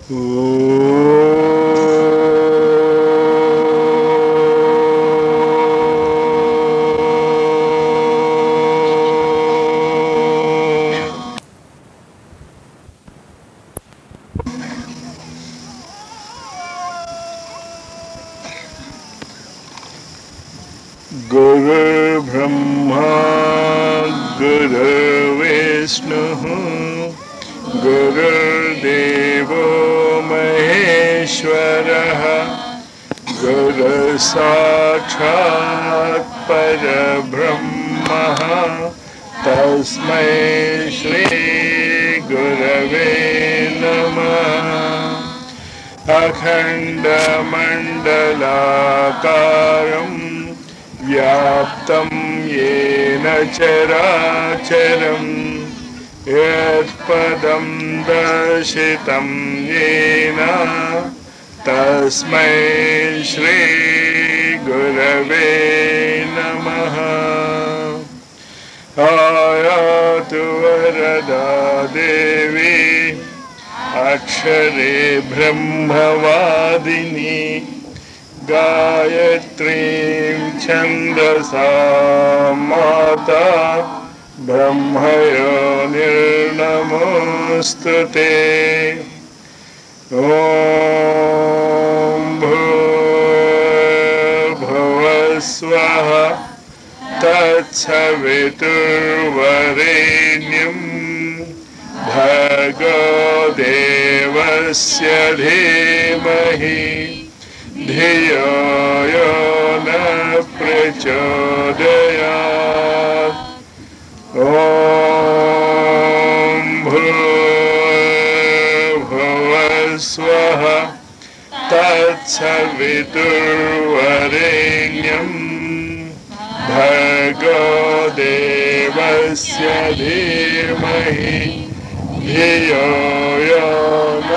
गुरुर्ब्रह्मा गुरुर्विष्णुः गुरुर्देवो महेश्वरः गुरुसाक्षात् परब्रह्मः तस्मै श्रीगुरवे नमः अखण्डमण्डलाकारम् व्याप्तं येन चराचरम् यत्पदं दर्शितं येन तस्मै श्रीगुरवे नमः आयातु वरदा देवी अक्षरे ब्रह्मवादिनी गायत्रीं छन्दसा माता ब्रह्मयो निर्नमोऽस्तु ते ॐ भूर्भुवस्वः तत्सवितुर्वरेण्यम् भगो देवस्य धीमहि धियो यो न प्रचोदयात् ॐ भूर्भुवस्वः तत्सवितुर्वरेण्यम् भगो देवस्य धीमहि धियो यो न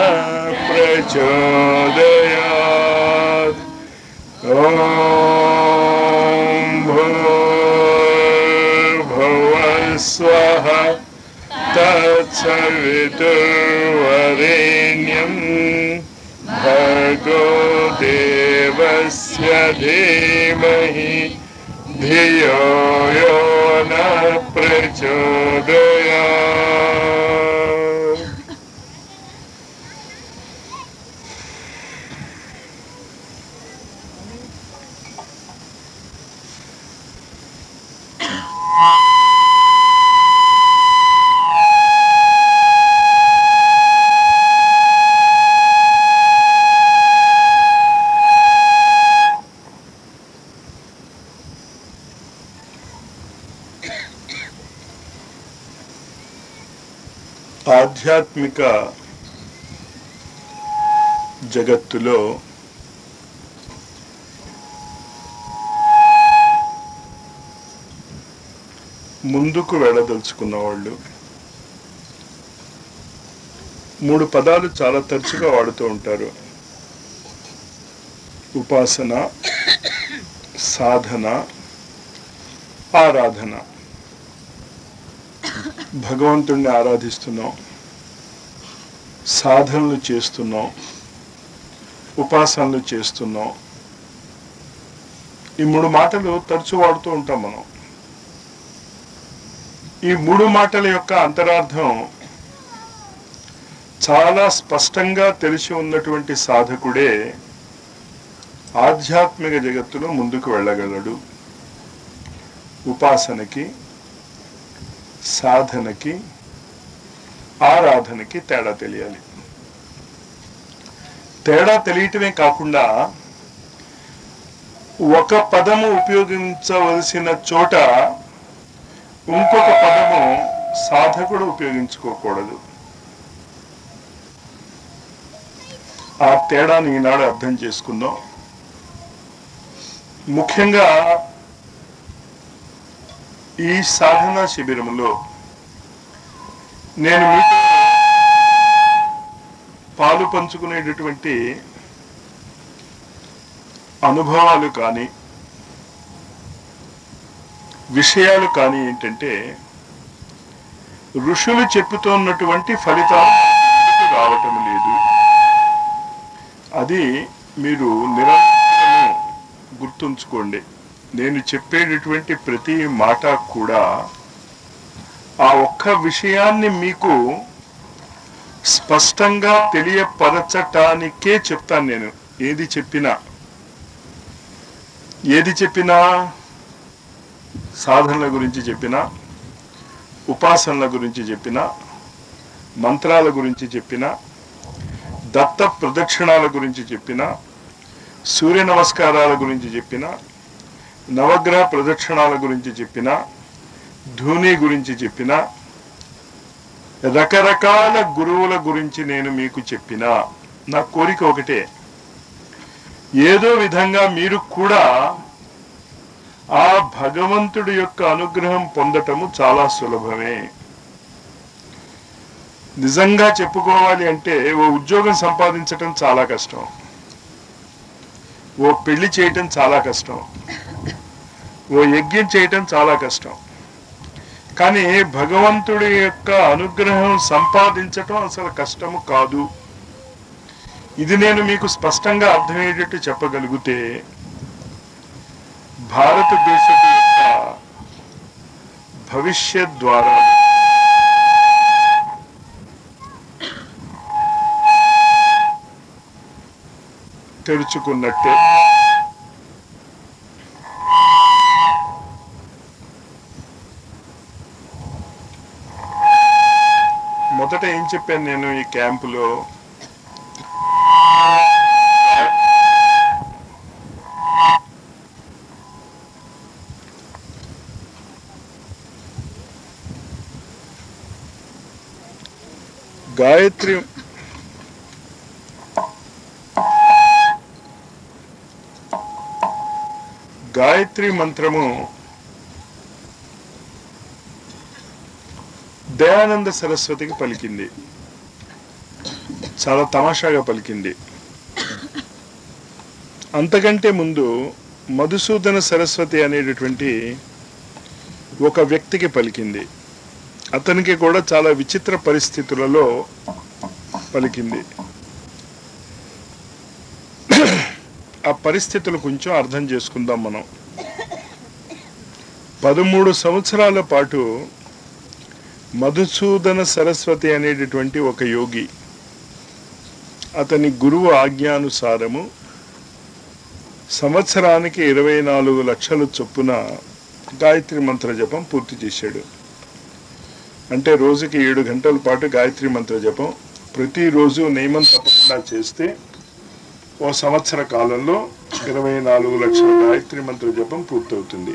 प्रचोदयात् ॐ भूर्भुवस्वः तत्सवितुर्वरेण्यम् भगो देवस्य धीमहि धियो यो न प्रचोदयात् ఆధ్యాత్మిక జగత్తులో ముందుకు వెళ్ళదలుచుకున్న వాళ్ళు మూడు పదాలు చాలా తరచుగా వాడుతూ ఉంటారు ఉపాసన సాధన ఆరాధన భగవంతుణ్ణి ఆరాధిస్తున్నాం సాధనలు చేస్తున్నాం ఉపాసనలు చేస్తున్నాం ఈ మూడు మాటలు తరచు వాడుతూ ఉంటాం మనం ఈ మూడు మాటల యొక్క అంతరార్థం చాలా స్పష్టంగా తెలిసి ఉన్నటువంటి సాధకుడే ఆధ్యాత్మిక జగత్తులో ముందుకు వెళ్ళగలడు ఉపాసనకి సాధనకి ఆరాధనకి తేడా తెలియాలి తేడా తెలియటమే కాకుండా ఒక పదము ఉపయోగించవలసిన చోట ఇంకొక పదము సాధకుడు ఉపయోగించుకోకూడదు ఆ తేడాను ఈనాడు అర్థం చేసుకుందాం ముఖ్యంగా ఈ సాధనా శిబిరంలో నేను మీతో పాలు పంచుకునేటటువంటి అనుభవాలు కానీ విషయాలు కానీ ఏంటంటే ఋషులు చెప్పుతున్నటువంటి ఫలితాలు రావటం లేదు అది మీరు నిరంతరం గుర్తుంచుకోండి నేను చెప్పేటటువంటి ప్రతి మాట కూడా ఆ ఒక్క విషయాన్ని మీకు స్పష్టంగా తెలియపరచటానికే చెప్తాను నేను ఏది చెప్పినా ఏది చెప్పినా సాధనల గురించి చెప్పినా ఉపాసనల గురించి చెప్పినా మంత్రాల గురించి చెప్పినా దత్త ప్రదక్షిణాల గురించి చెప్పినా సూర్య నమస్కారాల గురించి చెప్పినా నవగ్రహ ప్రదక్షిణాల గురించి చెప్పినా ధూని గురించి చెప్పినా రకరకాల గురువుల గురించి నేను మీకు చెప్పినా నా కోరిక ఒకటే ఏదో విధంగా మీరు కూడా ఆ భగవంతుడి యొక్క అనుగ్రహం పొందటము చాలా సులభమే నిజంగా చెప్పుకోవాలి అంటే ఓ ఉద్యోగం సంపాదించటం చాలా కష్టం ఓ పెళ్లి చేయటం చాలా కష్టం ఓ యజ్ఞం చేయటం చాలా కష్టం కానీ భగవంతుడి యొక్క అనుగ్రహం సంపాదించటం అసలు కష్టము కాదు ఇది నేను మీకు స్పష్టంగా అర్థమయ్యేటట్టు చెప్పగలిగితే భారతదేశపు యొక్క భవిష్యత్ ద్వారా తెరుచుకున్నట్టే మొదట ఏం చెప్పాను నేను ఈ క్యాంపులో గాయత్రి గాయత్రి మంత్రము దయానంద సరస్వతికి పలికింది చాలా తమాషాగా పలికింది అంతకంటే ముందు మధుసూదన సరస్వతి అనేటటువంటి ఒక వ్యక్తికి పలికింది అతనికి కూడా చాలా విచిత్ర పరిస్థితులలో పలికింది ఆ పరిస్థితులు కొంచెం అర్థం చేసుకుందాం మనం పదమూడు సంవత్సరాల పాటు మధుసూదన సరస్వతి అనేటటువంటి ఒక యోగి అతని గురువు ఆజ్ఞానుసారము సంవత్సరానికి ఇరవై నాలుగు లక్షల చొప్పున గాయత్రి మంత్ర జపం పూర్తి చేశాడు అంటే రోజుకి ఏడు గంటల పాటు గాయత్రి మంత్ర జపం ప్రతిరోజు నియమం తప్పకుండా చేస్తే ఓ సంవత్సర కాలంలో ఇరవై నాలుగు లక్షల గాయత్రి మంత్ర జపం పూర్తవుతుంది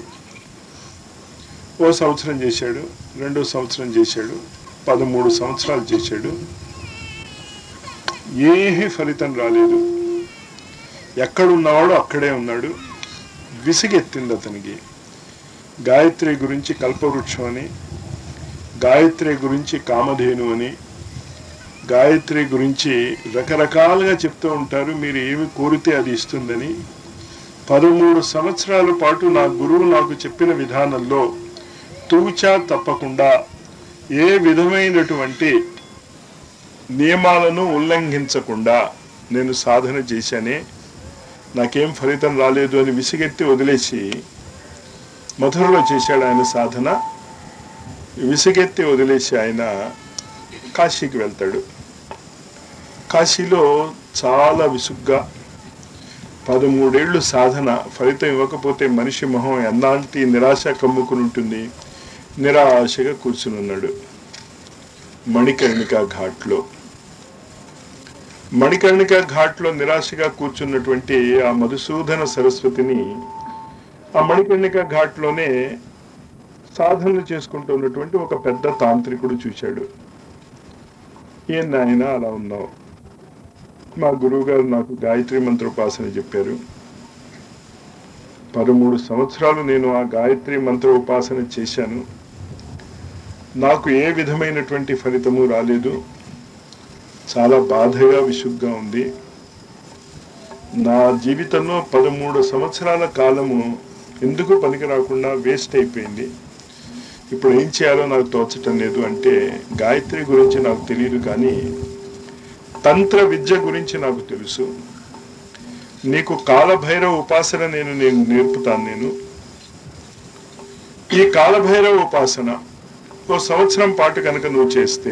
ఓ సంవత్సరం చేశాడు రెండో సంవత్సరం చేశాడు పదమూడు సంవత్సరాలు చేశాడు ఏమీ ఫలితం రాలేదు ఎక్కడున్నవాడు అక్కడే ఉన్నాడు విసిగెత్తింది అతనికి గాయత్రి గురించి కల్పవృక్షం అని గాయత్రి గురించి కామధేను అని గాయత్రి గురించి రకరకాలుగా చెప్తూ ఉంటారు మీరు ఏమి కోరితే అది ఇస్తుందని పదమూడు సంవత్సరాల పాటు నా గురువు నాకు చెప్పిన విధానంలో తూచా తప్పకుండా ఏ విధమైనటువంటి నియమాలను ఉల్లంఘించకుండా నేను సాధన చేశానే నాకేం ఫలితం రాలేదు అని విసిగెత్తి వదిలేసి మధురలో చేశాడు ఆయన సాధన విసిగెత్తి వదిలేసి ఆయన కాశీకి వెళ్తాడు కాశీలో చాలా విసుగ్గా పదమూడేళ్లు సాధన ఫలితం ఇవ్వకపోతే మనిషి మొహం ఎన్నాంటి నిరాశ కమ్ముకుని ఉంటుంది నిరాశగా కూర్చుని ఉన్నాడు మణికర్ణిక ఘాట్లో మణికర్ణిక ఘాట్లో నిరాశగా కూర్చున్నటువంటి ఆ మధుసూదన సరస్వతిని ఆ మణికర్ణిక ఘాట్లోనే సాధనలు చేసుకుంటున్నటువంటి ఒక పెద్ద తాంత్రికుడు చూశాడు ఏం నాయన అలా ఉన్నావు మా గురువు గారు నాకు గాయత్రి మంత్రోపాసన చెప్పారు పదమూడు సంవత్సరాలు నేను ఆ గాయత్రి మంత్ర ఉపాసన చేశాను నాకు ఏ విధమైనటువంటి ఫలితము రాలేదు చాలా బాధగా విసుగ్గా ఉంది నా జీవితంలో పదమూడు సంవత్సరాల కాలము ఎందుకు పనికి రాకుండా వేస్ట్ అయిపోయింది ఇప్పుడు ఏం చేయాలో నాకు తోచటం లేదు అంటే గాయత్రి గురించి నాకు తెలియదు కానీ తంత్ర విద్య గురించి నాకు తెలుసు నీకు కాలభైరవ ఉపాసన నేను నేను నేర్పుతాను నేను ఈ కాలభైరవ ఉపాసన ఓ సంవత్సరం పాటు కనుక నువ్వు చేస్తే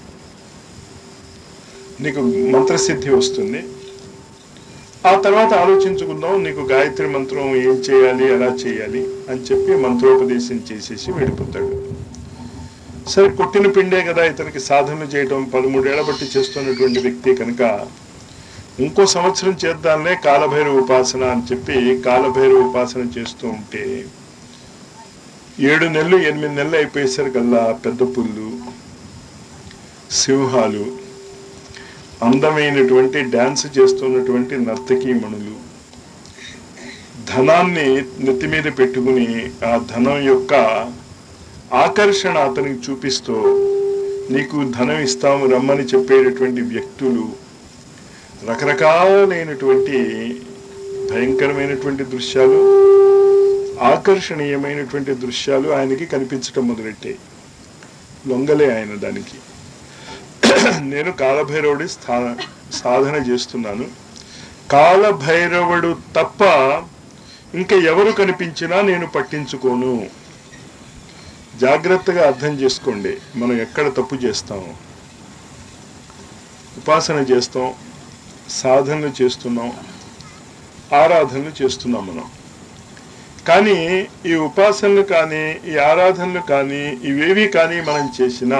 నీకు మంత్రసిద్ధి వస్తుంది ఆ తర్వాత ఆలోచించుకుందాం నీకు గాయత్రి మంత్రం ఏం చేయాలి ఎలా చేయాలి అని చెప్పి మంత్రోపదేశం చేసేసి వెళ్ళిపోతాడు సరే కొట్టిన పిండే కదా ఇతనికి సాధనలు చేయటం పదమూడేళ్ల బట్టి చేస్తున్నటువంటి వ్యక్తి కనుక ఇంకో సంవత్సరం చేద్దాంలే కాలభైరవ ఉపాసన అని చెప్పి కాలభైరవ ఉపాసన చేస్తూ ఉంటే ఏడు నెలలు ఎనిమిది నెలలు అయిపోయేసరికల్లా పెద్ద పుల్లు సింహాలు అందమైనటువంటి డ్యాన్స్ చేస్తున్నటువంటి నర్తకీమణులు ధనాన్ని నెత్తి మీద పెట్టుకుని ఆ ధనం యొక్క ఆకర్షణ అతనికి చూపిస్తూ నీకు ధనం ఇస్తాము రమ్మని చెప్పేటటువంటి వ్యక్తులు రకరకాలైనటువంటి భయంకరమైనటువంటి దృశ్యాలు ఆకర్షణీయమైనటువంటి దృశ్యాలు ఆయనకి కనిపించటం మొదలెట్టాయి లొంగలే ఆయన దానికి నేను కాలభైరవుడి స్థా సాధన చేస్తున్నాను కాలభైరవుడు తప్ప ఇంకా ఎవరు కనిపించినా నేను పట్టించుకోను జాగ్రత్తగా అర్థం చేసుకోండి మనం ఎక్కడ తప్పు చేస్తాము ఉపాసన చేస్తాం సాధనలు చేస్తున్నాం ఆరాధనలు చేస్తున్నాం మనం కానీ ఈ ఉపాసనలు కానీ ఈ ఆరాధనలు కానీ ఇవేవి కానీ మనం చేసినా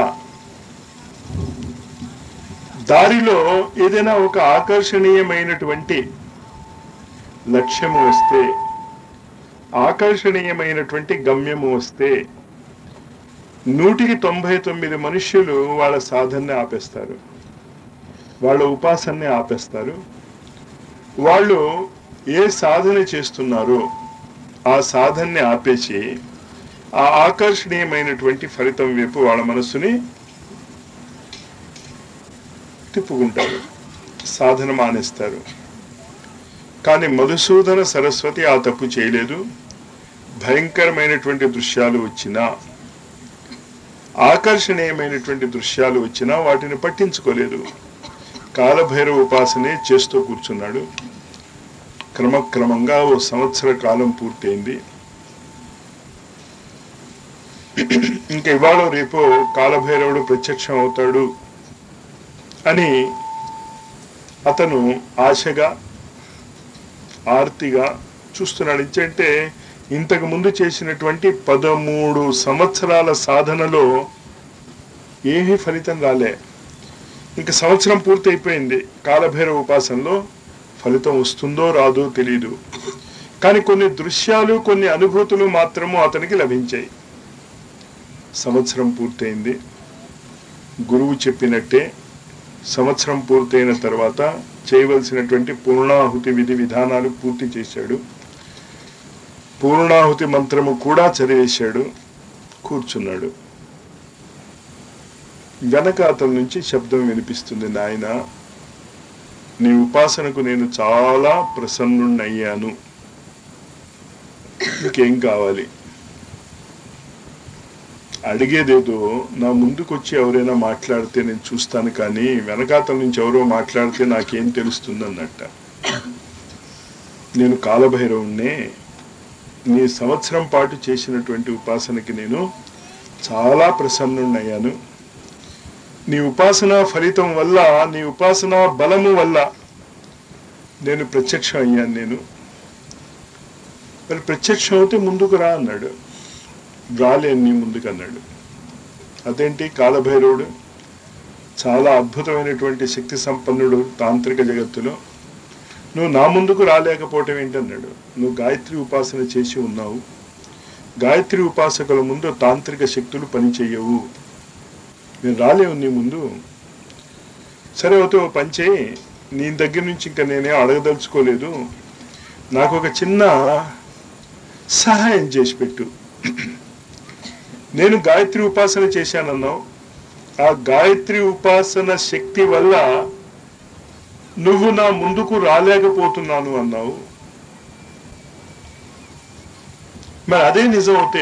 దారిలో ఏదైనా ఒక ఆకర్షణీయమైనటువంటి లక్ష్యము వస్తే ఆకర్షణీయమైనటువంటి గమ్యము వస్తే నూటికి తొంభై తొమ్మిది మనుష్యులు వాళ్ళ సాధనని ఆపేస్తారు వాళ్ళ ఉపాసనని ఆపేస్తారు వాళ్ళు ఏ సాధన చేస్తున్నారో ఆ సాధనని ఆపేసి ఆ ఆకర్షణీయమైనటువంటి ఫలితం వైపు వాళ్ళ మనస్సుని తిప్పుకుంటారు సాధన మానేస్తారు కానీ మధుసూదన సరస్వతి ఆ తప్పు చేయలేదు భయంకరమైనటువంటి దృశ్యాలు వచ్చినా ఆకర్షణీయమైనటువంటి దృశ్యాలు వచ్చినా వాటిని పట్టించుకోలేదు కాలభైరవ ఉపాసనే చేస్తూ కూర్చున్నాడు క్రమక్రమంగా ఓ సంవత్సర కాలం పూర్తయింది ఇంకా ఇవాళ రేపు కాలభైరవుడు ప్రత్యక్షం అవుతాడు అని అతను ఆశగా ఆర్తిగా చూస్తున్నాడు ఇంకంటే ఇంతకు ముందు చేసినటువంటి పదమూడు సంవత్సరాల సాధనలో ఏమీ ఫలితం రాలే ఇంక సంవత్సరం పూర్తయిపోయింది కాలభైరవ ఉపాసనలో ఫలితం వస్తుందో రాదో తెలియదు కానీ కొన్ని దృశ్యాలు కొన్ని అనుభూతులు మాత్రము అతనికి లభించాయి సంవత్సరం పూర్తయింది గురువు చెప్పినట్టే సంవత్సరం పూర్తయిన తర్వాత చేయవలసినటువంటి పూర్ణాహుతి విధి విధానాలు పూర్తి చేశాడు పూర్ణాహుతి మంత్రము కూడా చదివేశాడు కూర్చున్నాడు వెనక అతని నుంచి శబ్దం వినిపిస్తుంది నాయన నీ ఉపాసనకు నేను చాలా ప్రసన్నుణ్ణయ్యాను నీకేం కావాలి అడిగేదేదో నా ముందుకొచ్చి ఎవరైనా మాట్లాడితే నేను చూస్తాను కానీ వెనకాతల నుంచి ఎవరో మాట్లాడితే నాకేం తెలుస్తుంది అన్నట్ట నేను కాలభైరవుణ్ణే నీ సంవత్సరం పాటు చేసినటువంటి ఉపాసనకి నేను చాలా ప్రసన్నుణ్ణయ్యాను నీ ఉపాసన ఫలితం వల్ల నీ ఉపాసన బలము వల్ల నేను ప్రత్యక్షం అయ్యాను నేను మరి ప్రత్యక్షం అవుతే ముందుకు రా అన్నాడు రాలేను నీ ముందుకు అన్నాడు అదేంటి కాలభైరవుడు చాలా అద్భుతమైనటువంటి శక్తి సంపన్నుడు తాంత్రిక జగత్తులో నువ్వు నా ముందుకు రాలేకపోవటం ఏంటన్నాడు నువ్వు గాయత్రి ఉపాసన చేసి ఉన్నావు గాయత్రి ఉపాసకుల ముందు తాంత్రిక శక్తులు పనిచేయవు నేను రాలేవు నీ ముందు సరే అవుతే ఓ పని చేయి నీ దగ్గర నుంచి ఇంకా నేనే అడగదలుచుకోలేదు నాకు ఒక చిన్న సహాయం చేసి పెట్టు నేను గాయత్రి ఉపాసన చేశానన్నావు ఆ గాయత్రి ఉపాసన శక్తి వల్ల నువ్వు నా ముందుకు రాలేకపోతున్నాను అన్నావు మరి అదే నిజం అవుతే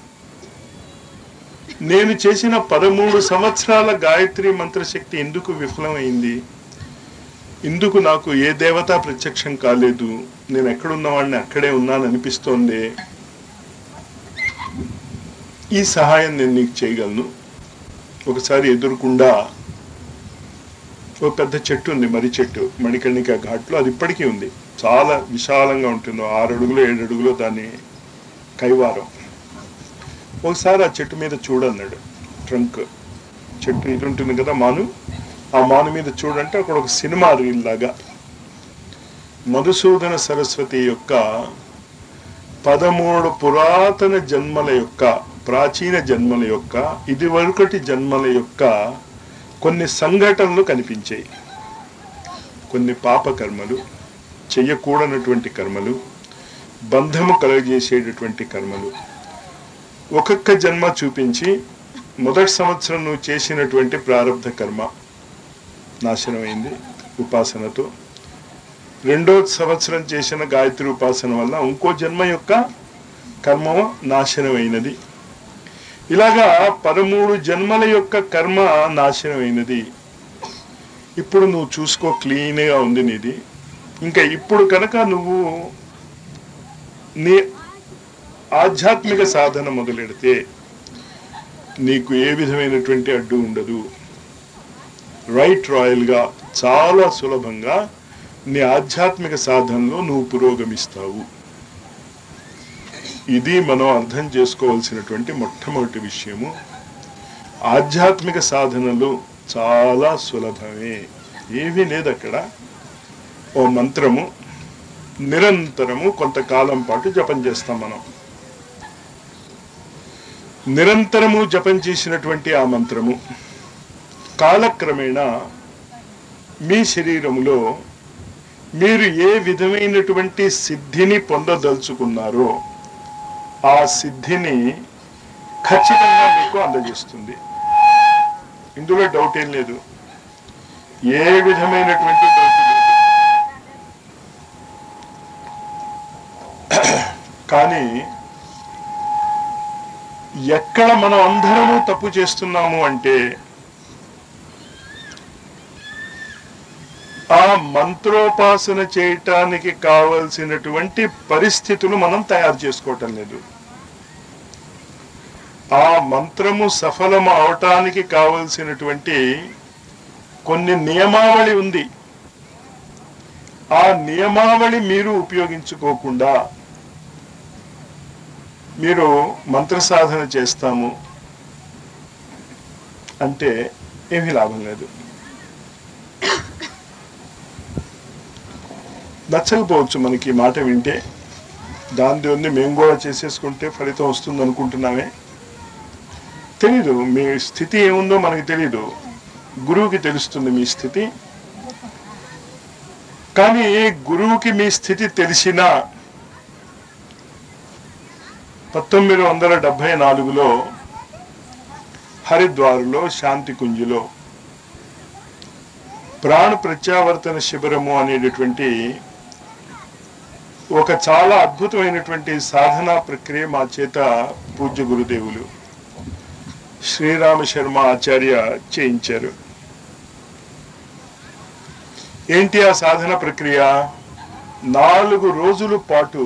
నేను చేసిన పదమూడు సంవత్సరాల గాయత్రి మంత్రశక్తి ఎందుకు విఫలమైంది ఇందుకు నాకు ఏ దేవత ప్రత్యక్షం కాలేదు నేను ఎక్కడున్నవాడిని అక్కడే ఉన్నాను అనిపిస్తోంది ఈ సహాయం నేను నీకు చేయగలను ఒకసారి ఎదురుకుండా ఒక పెద్ద చెట్టు ఉంది మర్రి చెట్టు మణికర్ణిక ఘాట్లో అది ఇప్పటికీ ఉంది చాలా విశాలంగా ఉంటుంది ఆరు అడుగులు ఏడు అడుగులు దాని కైవారం ఒకసారి ఆ చెట్టు మీద చూడన్నాడు ట్రంక్ చెట్టు ఇది ఉంటుంది కదా మాను ఆ మాను మీద చూడంటే అక్కడ ఒక సినిమా రీల్ లాగా మధుసూదన సరస్వతి యొక్క పదమూడు పురాతన జన్మల యొక్క ప్రాచీన జన్మల యొక్క ఇదివరకటి జన్మల యొక్క కొన్ని సంఘటనలు కనిపించాయి కొన్ని పాప కర్మలు చెయ్యకూడనటువంటి కర్మలు బంధము కలుగజేసేటటువంటి కర్మలు ఒక్కొక్క జన్మ చూపించి మొదటి సంవత్సరం నువ్వు చేసినటువంటి ప్రారంధ కర్మ నాశనమైంది ఉపాసనతో రెండో సంవత్సరం చేసిన గాయత్రి ఉపాసన వల్ల ఇంకో జన్మ యొక్క కర్మ నాశనమైనది ఇలాగా పదమూడు జన్మల యొక్క కర్మ నాశనమైనది ఇప్పుడు నువ్వు చూసుకో క్లీన్గా ఉంది నీది ఇంకా ఇప్పుడు కనుక నువ్వు నీ ఆధ్యాత్మిక సాధన మొదలెడితే నీకు ఏ విధమైనటువంటి అడ్డు ఉండదు రైట్ రాయల్గా చాలా సులభంగా నీ ఆధ్యాత్మిక సాధనలో నువ్వు పురోగమిస్తావు ఇది మనం అర్థం చేసుకోవాల్సినటువంటి మొట్టమొదటి విషయము ఆధ్యాత్మిక సాధనలు చాలా సులభమే ఏమీ లేదు అక్కడ ఓ మంత్రము నిరంతరము కొంతకాలం పాటు జపం చేస్తాం మనం నిరంతరము జపం చేసినటువంటి ఆ మంత్రము కాలక్రమేణా మీ శరీరములో మీరు ఏ విధమైనటువంటి సిద్ధిని పొందదలుచుకున్నారో ఆ సిద్ధిని ఖచ్చితంగా మీకు అందజేస్తుంది ఇందులో డౌట్ ఏం లేదు ఏ విధమైనటువంటి డౌట్ లేదు కానీ ఎక్కడ మనం అందరము తప్పు చేస్తున్నాము అంటే ఆ మంత్రోపాసన చేయటానికి కావలసినటువంటి పరిస్థితులు మనం తయారు చేసుకోవటం లేదు ఆ మంత్రము సఫలం అవటానికి కావలసినటువంటి కొన్ని నియమావళి ఉంది ఆ నియమావళి మీరు ఉపయోగించుకోకుండా మీరు మంత్ర సాధన చేస్తాము అంటే ఏమీ లాభం లేదు నచ్చకపోవచ్చు మనకి ఈ మాట వింటే దాని ఉంది మేము కూడా చేసేసుకుంటే ఫలితం వస్తుంది అనుకుంటున్నామే తెలీదు మీ స్థితి ఏముందో మనకి తెలీదు గురువుకి తెలుస్తుంది మీ స్థితి కానీ గురువుకి మీ స్థితి తెలిసినా పంతొమ్మిది వందల డెబ్బై నాలుగులో హరిద్వారులో శాంతి కుంజులో ప్రాణ ప్రత్యావర్తన శిబిరము అనేటటువంటి ఒక చాలా అద్భుతమైనటువంటి సాధనా ప్రక్రియ మా చేత పూజ్య గురుదేవులు శ్రీరామ శర్మ ఆచార్య చేయించారు ఏంటి ఆ సాధన ప్రక్రియ నాలుగు రోజుల పాటు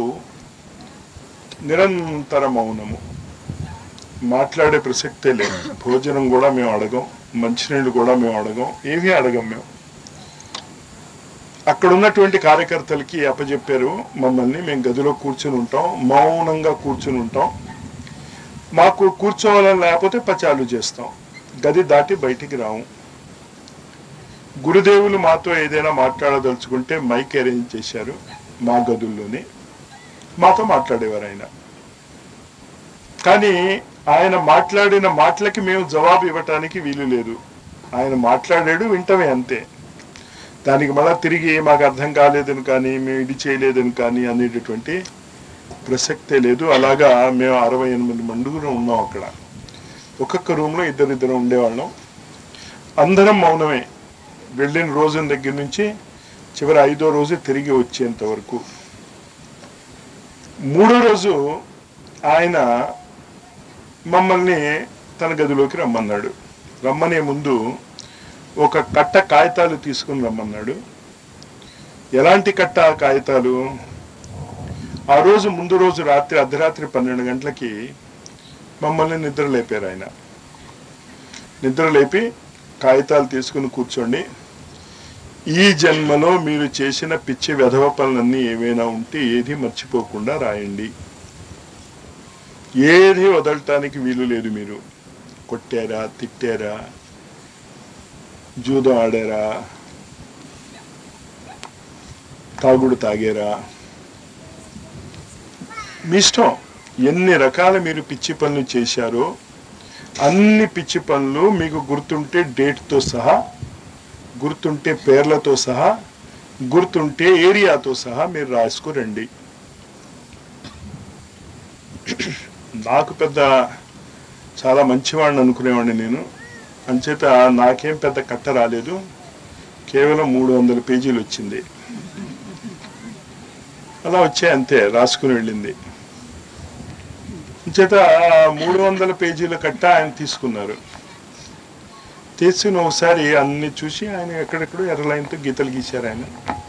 నిరంతర మౌనము మాట్లాడే ప్రసక్తే లేదు భోజనం కూడా మేము అడగం మంచినీళ్ళు కూడా మేము అడగం ఏమీ అడగం మేము అక్కడ ఉన్నటువంటి కార్యకర్తలకి అప్పచెప్పారు మమ్మల్ని మేము గదిలో కూర్చుని ఉంటాం మౌనంగా కూర్చుని ఉంటాం మాకు కూర్చోవాలని లేకపోతే పచాలు చేస్తాం గది దాటి బయటికి రాము గురుదేవులు మాతో ఏదైనా మాట్లాడదలుచుకుంటే మైక్ అరేంజ్ చేశారు మా గదుల్లోనే మాతో మాట్లాడేవారు ఆయన కానీ ఆయన మాట్లాడిన మాటలకి మేము జవాబు ఇవ్వటానికి వీలు లేదు ఆయన మాట్లాడాడు వింటమే అంతే దానికి మళ్ళా తిరిగి మాకు అర్థం కాలేదని కానీ మేము ఇది చేయలేదని కానీ అనేటటువంటి ప్రసక్తే లేదు అలాగా మేము అరవై ఎనిమిది మండుగురు ఉన్నాం అక్కడ ఒక్కొక్క రూమ్లో ఇద్దరిద్దరు ఉండేవాళ్ళం అందరం మౌనమే వెళ్ళిన రోజున దగ్గర నుంచి చివరి ఐదో రోజు తిరిగి వచ్చేంత వరకు మూడో రోజు ఆయన మమ్మల్ని తన గదిలోకి రమ్మన్నాడు రమ్మనే ముందు ఒక కట్ట కాగితాలు తీసుకుని రమ్మన్నాడు ఎలాంటి కట్ట ఆ కాగితాలు ఆ రోజు ముందు రోజు రాత్రి అర్ధరాత్రి పన్నెండు గంటలకి మమ్మల్ని నిద్ర లేపారు ఆయన నిద్ర లేపి కాగితాలు తీసుకుని కూర్చోండి ఈ జన్మలో మీరు చేసిన పిచ్చి వెధవ పనులన్నీ ఏవైనా ఉంటే ఏది మర్చిపోకుండా రాయండి ఏది వదలటానికి వీలు లేదు మీరు కొట్టారా తిట్టారా జూదం ఆడారా తాగుడు తాగారా మీ ఇష్టం ఎన్ని రకాల మీరు పిచ్చి పనులు చేశారో అన్ని పిచ్చి పనులు మీకు గుర్తుంటే డేట్తో సహా గుర్తుంటే పేర్లతో సహా గుర్తుంటే ఏరియాతో సహా మీరు రాసుకురండి నాకు పెద్ద చాలా మంచివాడిని అనుకునేవాడిని నేను అంచేత నాకేం పెద్ద కట్ట రాలేదు కేవలం మూడు వందల పేజీలు వచ్చింది అలా వచ్చాయి అంతే రాసుకుని వెళ్ళింది చేత మూడు వందల పేజీల కట్ట ఆయన తీసుకున్నారు తీసుకుని ఒకసారి అన్ని చూసి ఆయన ఎక్కడెక్కడో ఎర్ర లైన్తో గీతలు గీశారు ఆయన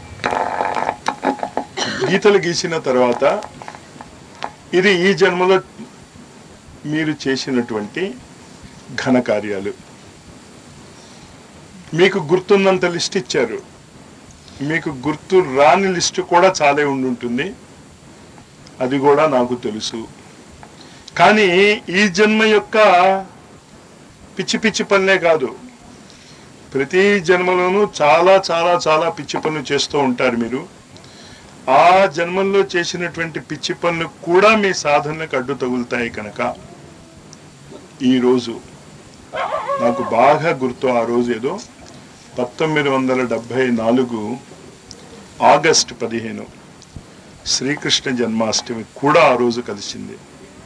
గీతలు గీసిన తర్వాత ఇది ఈ జన్మలో మీరు చేసినటువంటి ఘన కార్యాలు మీకు గుర్తున్నంత లిస్ట్ ఇచ్చారు మీకు గుర్తు రాని లిస్టు కూడా చాలే ఉండుంటుంది అది కూడా నాకు తెలుసు కానీ ఈ జన్మ యొక్క పిచ్చి పిచ్చి పనులే కాదు ప్రతి జన్మలోనూ చాలా చాలా చాలా పిచ్చి పనులు చేస్తూ ఉంటారు మీరు ఆ జన్మల్లో చేసినటువంటి పిచ్చి పనులు కూడా మీ సాధనకు అడ్డు తగులుతాయి కనుక ఈరోజు నాకు బాగా గుర్తు ఆ రోజు ఏదో పంతొమ్మిది వందల డెబ్భై నాలుగు ఆగస్ట్ పదిహేను శ్రీకృష్ణ జన్మాష్టమి కూడా ఆ రోజు కలిసింది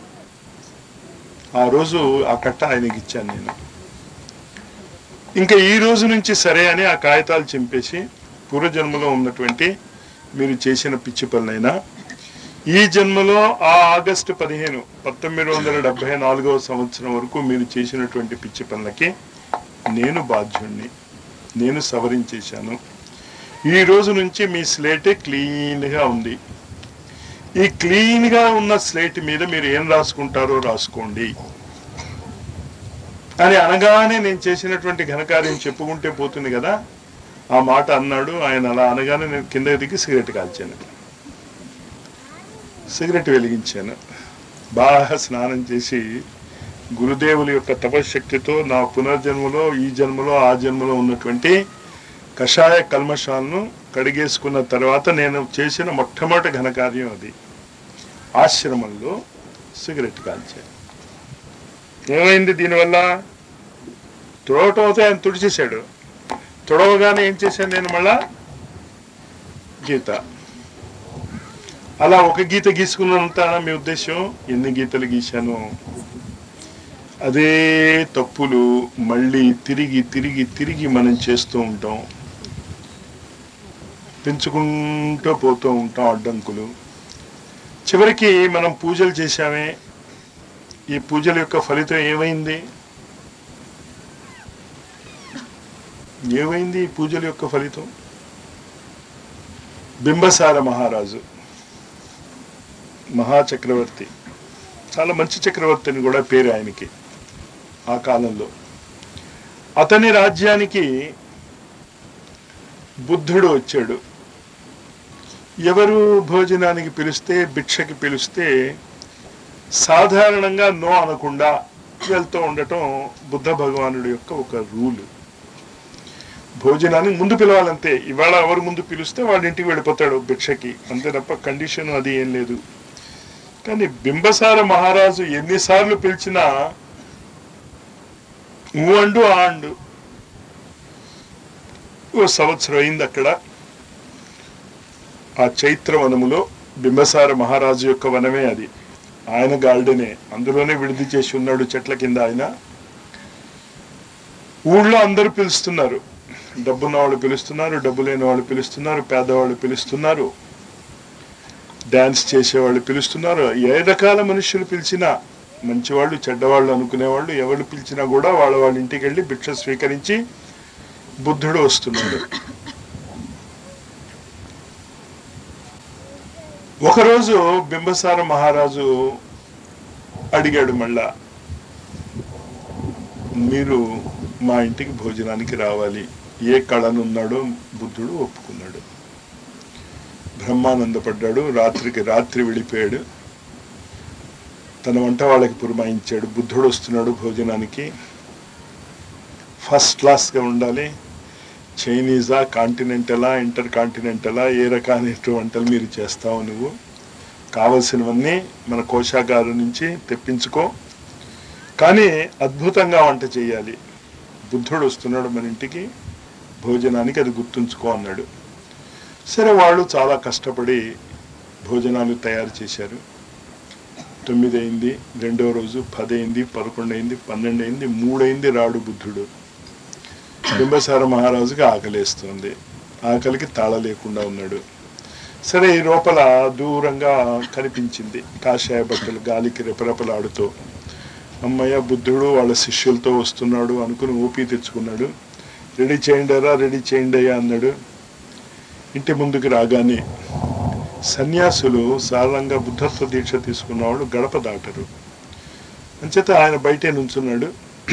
ఆ రోజు ఆ కట్ట ఆయనకి ఇచ్చాను నేను ఇంకా ఈ రోజు నుంచి సరే అని ఆ కాగితాలు చింపేసి పూర్వజన్మలో ఉన్నటువంటి మీరు చేసిన పిచ్చి పనులైనా ఈ జన్మలో ఆ ఆగస్టు పదిహేను పంతొమ్మిది వందల డెబ్బై నాలుగవ సంవత్సరం వరకు మీరు చేసినటువంటి పిచ్చి పనులకి నేను బాధ్యుణ్ణి నేను సవరించేశాను ఈ రోజు నుంచి మీ స్లేట్ క్లీన్గా ఉంది ఈ క్లీన్ గా ఉన్న స్లేట్ మీద మీరు ఏం రాసుకుంటారో రాసుకోండి అని అనగానే నేను చేసినటువంటి ఘనకార్యం చెప్పుకుంటే పోతుంది కదా ఆ మాట అన్నాడు ఆయన అలా అనగానే నేను కింద దిగి సిగరెట్ కాల్చాను సిగరెట్ వెలిగించాను బాగా స్నానం చేసి గురుదేవుల యొక్క తపశక్తితో నా పునర్జన్మలో ఈ జన్మలో ఆ జన్మలో ఉన్నటువంటి కషాయ కల్మషాలను కడిగేసుకున్న తర్వాత నేను చేసిన మొట్టమొదటి ఘనకార్యం అది ఆశ్రమంలో సిగరెట్ కాల్చాను ఏమైంది దీనివల్ల తుడవటం అయితే ఆయన తుడిచేశాడు తుడవగానే ఏం చేశాను నేను మళ్ళా గీత అలా ఒక గీత గీసుకున్నంత మీ ఉద్దేశం ఎన్ని గీతలు గీశాను అదే తప్పులు మళ్ళీ తిరిగి తిరిగి తిరిగి మనం చేస్తూ ఉంటాం పెంచుకుంటూ పోతూ ఉంటాం అడ్డంకులు చివరికి మనం పూజలు చేశామే ఈ పూజల యొక్క ఫలితం ఏమైంది ఏమైంది ఈ పూజల యొక్క ఫలితం బింబసార మహారాజు మహాచక్రవర్తి చాలా మంచి చక్రవర్తి అని కూడా పేరు ఆయనకి ఆ కాలంలో అతని రాజ్యానికి బుద్ధుడు వచ్చాడు ఎవరు భోజనానికి పిలిస్తే భిక్షకి పిలిస్తే సాధారణంగా నో అనకుండా వెళ్తూ ఉండటం బుద్ధ భగవానుడి యొక్క ఒక రూలు భోజనానికి ముందు పిలవాలంతే ఇవాళ ఎవరు ముందు పిలిస్తే వాళ్ళ ఇంటికి వెళ్ళిపోతాడు భిక్షకి అంతే తప్ప కండిషన్ అది ఏం లేదు కానీ బింబసార మహారాజు ఎన్నిసార్లు పిలిచినా ఊ అండు ఆ అండు ఓ సంవత్సరం అయింది అక్కడ ఆ చైత్ర వనములో బింబసార మహారాజు యొక్క వనమే అది ఆయన గార్డెనే అందులోనే విడిది చేసి ఉన్నాడు చెట్ల కింద ఆయన ఊళ్ళో అందరూ పిలుస్తున్నారు డబ్బున్న వాళ్ళు పిలుస్తున్నారు డబ్బు లేని వాళ్ళు పిలుస్తున్నారు పేదవాళ్ళు పిలుస్తున్నారు డాన్స్ చేసేవాళ్ళు పిలుస్తున్నారు ఏ రకాల మనుషులు పిలిచినా మంచివాళ్ళు చెడ్డవాళ్ళు అనుకునేవాళ్ళు ఎవరు పిలిచినా కూడా వాళ్ళ వాళ్ళ ఇంటికి వెళ్ళి భిక్ష స్వీకరించి బుద్ధుడు వస్తున్నాడు ఒకరోజు బింబసార మహారాజు అడిగాడు మళ్ళా మీరు మా ఇంటికి భోజనానికి రావాలి ఏ కళనున్నాడో బుద్ధుడు ఒప్పుకున్నాడు బ్రహ్మానందపడ్డాడు రాత్రికి రాత్రి వెళ్ళిపోయాడు తన వంట వాళ్ళకి పురమాయించాడు బుద్ధుడు వస్తున్నాడు భోజనానికి ఫస్ట్ క్లాస్గా ఉండాలి చైనీసా కాంటినెంటలా ఇంటర్ కాంటినెంటలా ఏ రకాల వంటలు మీరు చేస్తావు నువ్వు కావలసినవన్నీ మన కోశాగారు నుంచి తెప్పించుకో కానీ అద్భుతంగా వంట చేయాలి బుద్ధుడు వస్తున్నాడు మన ఇంటికి భోజనానికి అది గుర్తుంచుకో అన్నాడు సరే వాళ్ళు చాలా కష్టపడి భోజనాలు తయారు చేశారు తొమ్మిది అయింది రెండో రోజు పది అయింది పదకొండు అయింది పన్నెండు అయింది మూడైంది రాడు బుద్ధుడు బింబసార మహారాజుకి ఆకలేస్తుంది ఆకలికి తాళ లేకుండా ఉన్నాడు సరే ఈ లోపల దూరంగా కనిపించింది కాషాయ బట్టలు గాలికి రెపరెపలాడుతూ అమ్మయ్య బుద్ధుడు వాళ్ళ శిష్యులతో వస్తున్నాడు అనుకుని ఊపి తెచ్చుకున్నాడు రెడీ చేయండిరా రెడీ చేయండి అయ్యా అన్నాడు ఇంటి ముందుకు రాగానే సన్యాసులు సాధారణంగా బుద్ధత్వ దీక్ష తీసుకున్న వాళ్ళు గడప దాటరు అంచేత ఆయన బయటే నుంచున్నాడు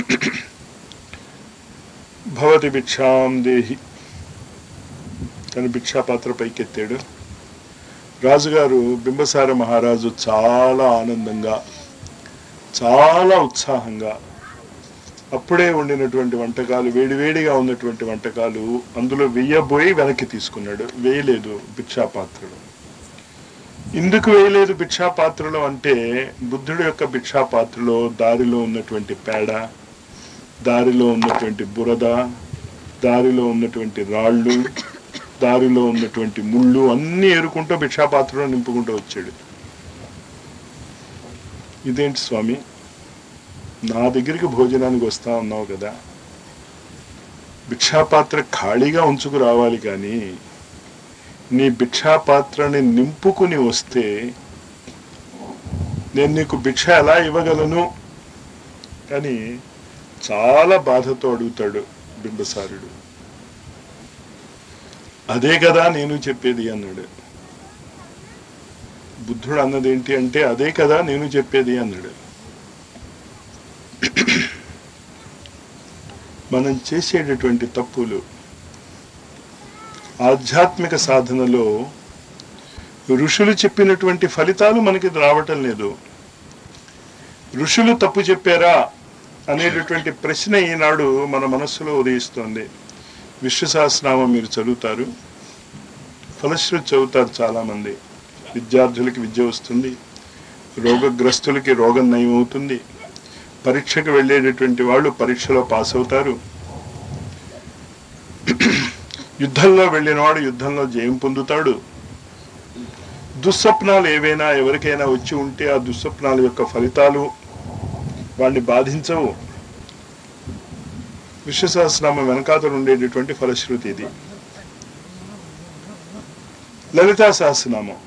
భవతి భిక్షాం దేహి తన భిక్షాపాత్ర పైకెత్తాడు రాజుగారు బింబసార మహారాజు చాలా ఆనందంగా చాలా ఉత్సాహంగా అప్పుడే వండినటువంటి వంటకాలు వేడివేడిగా ఉన్నటువంటి వంటకాలు అందులో వెయ్యబోయి వెనక్కి తీసుకున్నాడు వేయలేదు భిక్షాపాత్రలో ఎందుకు వేయలేదు భిక్షాపాత్రలో అంటే బుద్ధుడి యొక్క భిక్షాపాత్రలో దారిలో ఉన్నటువంటి పేడ దారిలో ఉన్నటువంటి బురద దారిలో ఉన్నటువంటి రాళ్ళు దారిలో ఉన్నటువంటి ముళ్ళు అన్నీ ఏరుకుంటూ భిక్షాపాత్రలో నింపుకుంటూ వచ్చాడు ఇదేంటి స్వామి నా దగ్గరికి భోజనానికి వస్తా ఉన్నావు కదా భిక్షాపాత్ర ఖాళీగా ఉంచుకు రావాలి కానీ నీ భిక్షాపాత్రని నింపుకుని వస్తే నేను నీకు భిక్ష ఎలా ఇవ్వగలను కానీ చాలా బాధతో అడుగుతాడు బింబసారుడు అదే కదా నేను చెప్పేది అన్నాడు బుద్ధుడు అన్నది ఏంటి అంటే అదే కదా నేను చెప్పేది అన్నాడు మనం చేసేటటువంటి తప్పులు ఆధ్యాత్మిక సాధనలో ఋషులు చెప్పినటువంటి ఫలితాలు మనకి రావటం లేదు ఋషులు తప్పు చెప్పారా అనేటటువంటి ప్రశ్న ఈనాడు మన మనస్సులో ఉదయిస్తోంది విశ్వ సహస్రనామం మీరు చదువుతారు ఫలశ్రుతి చదువుతారు చాలామంది విద్యార్థులకి విద్య వస్తుంది రోగగ్రస్తులకి రోగం నయం అవుతుంది పరీక్షకు వెళ్ళేటటువంటి వాళ్ళు పరీక్షలో పాస్ అవుతారు యుద్ధంలో వెళ్ళిన వాడు యుద్ధంలో జయం పొందుతాడు దుస్వప్నాలు ఏవైనా ఎవరికైనా వచ్చి ఉంటే ఆ దుస్వప్నాల యొక్క ఫలితాలు వాడిని బాధించవు విశ్వసహస్రనామం వెనకాతలు ఉండేటటువంటి ఫలశ్రుతి ఇది లలితా సహస్రనామం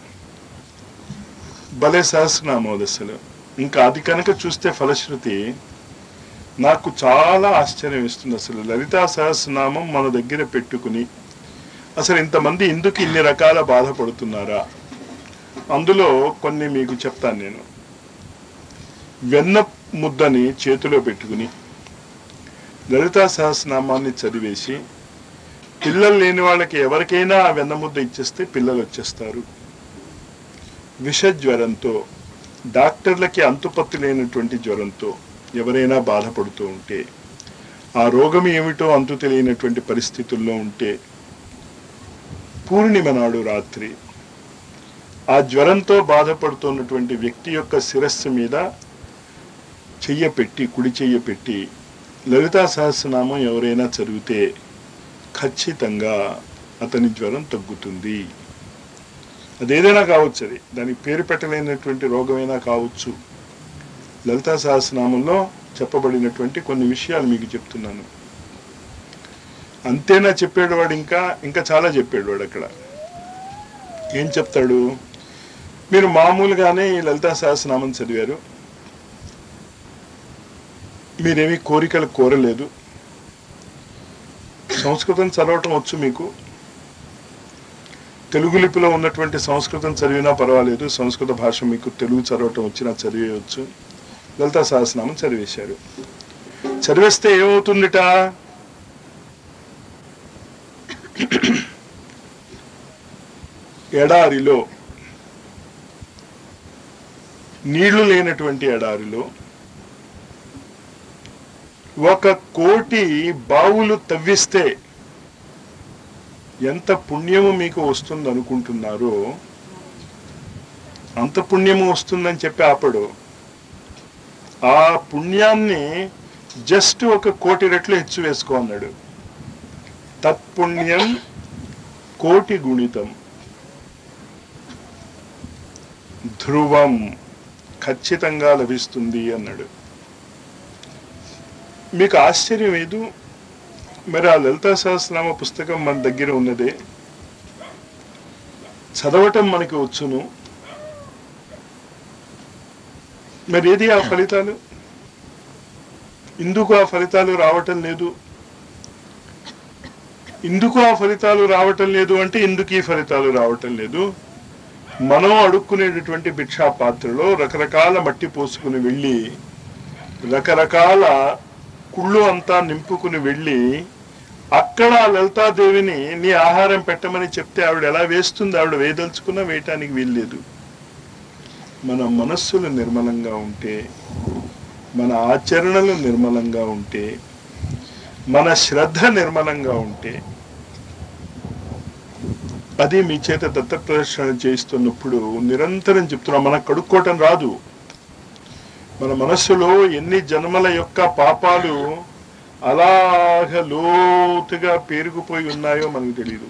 భలే సహస్రనామం అది అసలు ఇంకా అది కనుక చూస్తే ఫలశ్రుతి నాకు చాలా ఆశ్చర్యం ఇస్తుంది అసలు లలితా సహస్రనామం మన దగ్గర పెట్టుకుని అసలు ఇంతమంది ఎందుకు ఇన్ని రకాల బాధపడుతున్నారా అందులో కొన్ని మీకు చెప్తాను నేను వెన్న ముద్దని చేతిలో పెట్టుకుని లలితా సహస్రనామాన్ని చదివేసి పిల్లలు లేని వాళ్ళకి ఎవరికైనా ఆ వెన్న ముద్ద ఇచ్చేస్తే పిల్లలు వచ్చేస్తారు విష జ్వరంతో డాక్టర్లకి అంతుపత్తి లేనటువంటి జ్వరంతో ఎవరైనా బాధపడుతూ ఉంటే ఆ రోగం ఏమిటో అంతు తెలియనటువంటి పరిస్థితుల్లో ఉంటే పూర్ణిమ నాడు రాత్రి ఆ జ్వరంతో బాధపడుతున్నటువంటి వ్యక్తి యొక్క శిరస్సు మీద చెయ్య పెట్టి కుడి చెయ్య పెట్టి లలితా సహస్రనామం ఎవరైనా చదివితే ఖచ్చితంగా అతని జ్వరం తగ్గుతుంది అదేదైనా కావచ్చు అది దానికి పేరు పెట్టలేనటువంటి రోగమైనా కావచ్చు లలితా సహస్రనామంలో చెప్పబడినటువంటి కొన్ని విషయాలు మీకు చెప్తున్నాను అంతేనా చెప్పాడు వాడు ఇంకా ఇంకా చాలా చెప్పాడు వాడు అక్కడ ఏం చెప్తాడు మీరు మామూలుగానే ఈ లలితా సహస్రనామం చదివారు మీరేమీ కోరికలు కోరలేదు సంస్కృతం చదవటం వచ్చు మీకు తెలుగు లిపిలో ఉన్నటువంటి సంస్కృతం చదివినా పర్వాలేదు సంస్కృత భాష మీకు తెలుగు చదవటం వచ్చినా చదివేయచ్చు లలితా సహస్రనామం చదివేశారు చదివేస్తే ఏమవుతుందిట ఎడారిలో నీళ్లు లేనటువంటి ఎడారిలో ఒక కోటి బావులు తవ్విస్తే ఎంత పుణ్యము మీకు వస్తుంది అనుకుంటున్నారో అంత పుణ్యము వస్తుందని చెప్పి ఆపడు ఆ పుణ్యాన్ని జస్ట్ ఒక కోటి రెట్లు హెచ్చు వేసుకో అన్నాడు తత్పుణ్యం కోటి గుణితం ధ్రువం ఖచ్చితంగా లభిస్తుంది అన్నాడు మీకు ఆశ్చర్యం ఏదు మరి ఆ లలితా సహస్రనామ పుస్తకం మన దగ్గర ఉన్నదే చదవటం మనకి వచ్చును మరి ఏది ఆ ఫలితాలు ఎందుకు ఆ ఫలితాలు రావటం లేదు ఎందుకు ఆ ఫలితాలు రావటం లేదు అంటే ఎందుకు ఈ ఫలితాలు రావటం లేదు మనం అడుక్కునేటటువంటి భిక్షా పాత్రలో రకరకాల మట్టి పోసుకుని వెళ్ళి రకరకాల కుళ్ళు అంతా నింపుకుని వెళ్ళి అక్కడ ఆ లలితాదేవిని నీ ఆహారం పెట్టమని చెప్తే ఆవిడ ఎలా వేస్తుంది ఆవిడ వేదలుచుకున్నా వేయటానికి వీల్లేదు మన మనస్సులు నిర్మలంగా ఉంటే మన ఆచరణలు నిర్మలంగా ఉంటే మన శ్రద్ధ నిర్మలంగా ఉంటే అది మీ చేత దత్త ప్రదర్శన చేయిస్తున్నప్పుడు నిరంతరం చెప్తున్నాం మనకు కడుక్కోవటం రాదు మన మనస్సులో ఎన్ని జన్మల యొక్క పాపాలు అలాగ లోతుగా పేరుకుపోయి ఉన్నాయో మనకు తెలియదు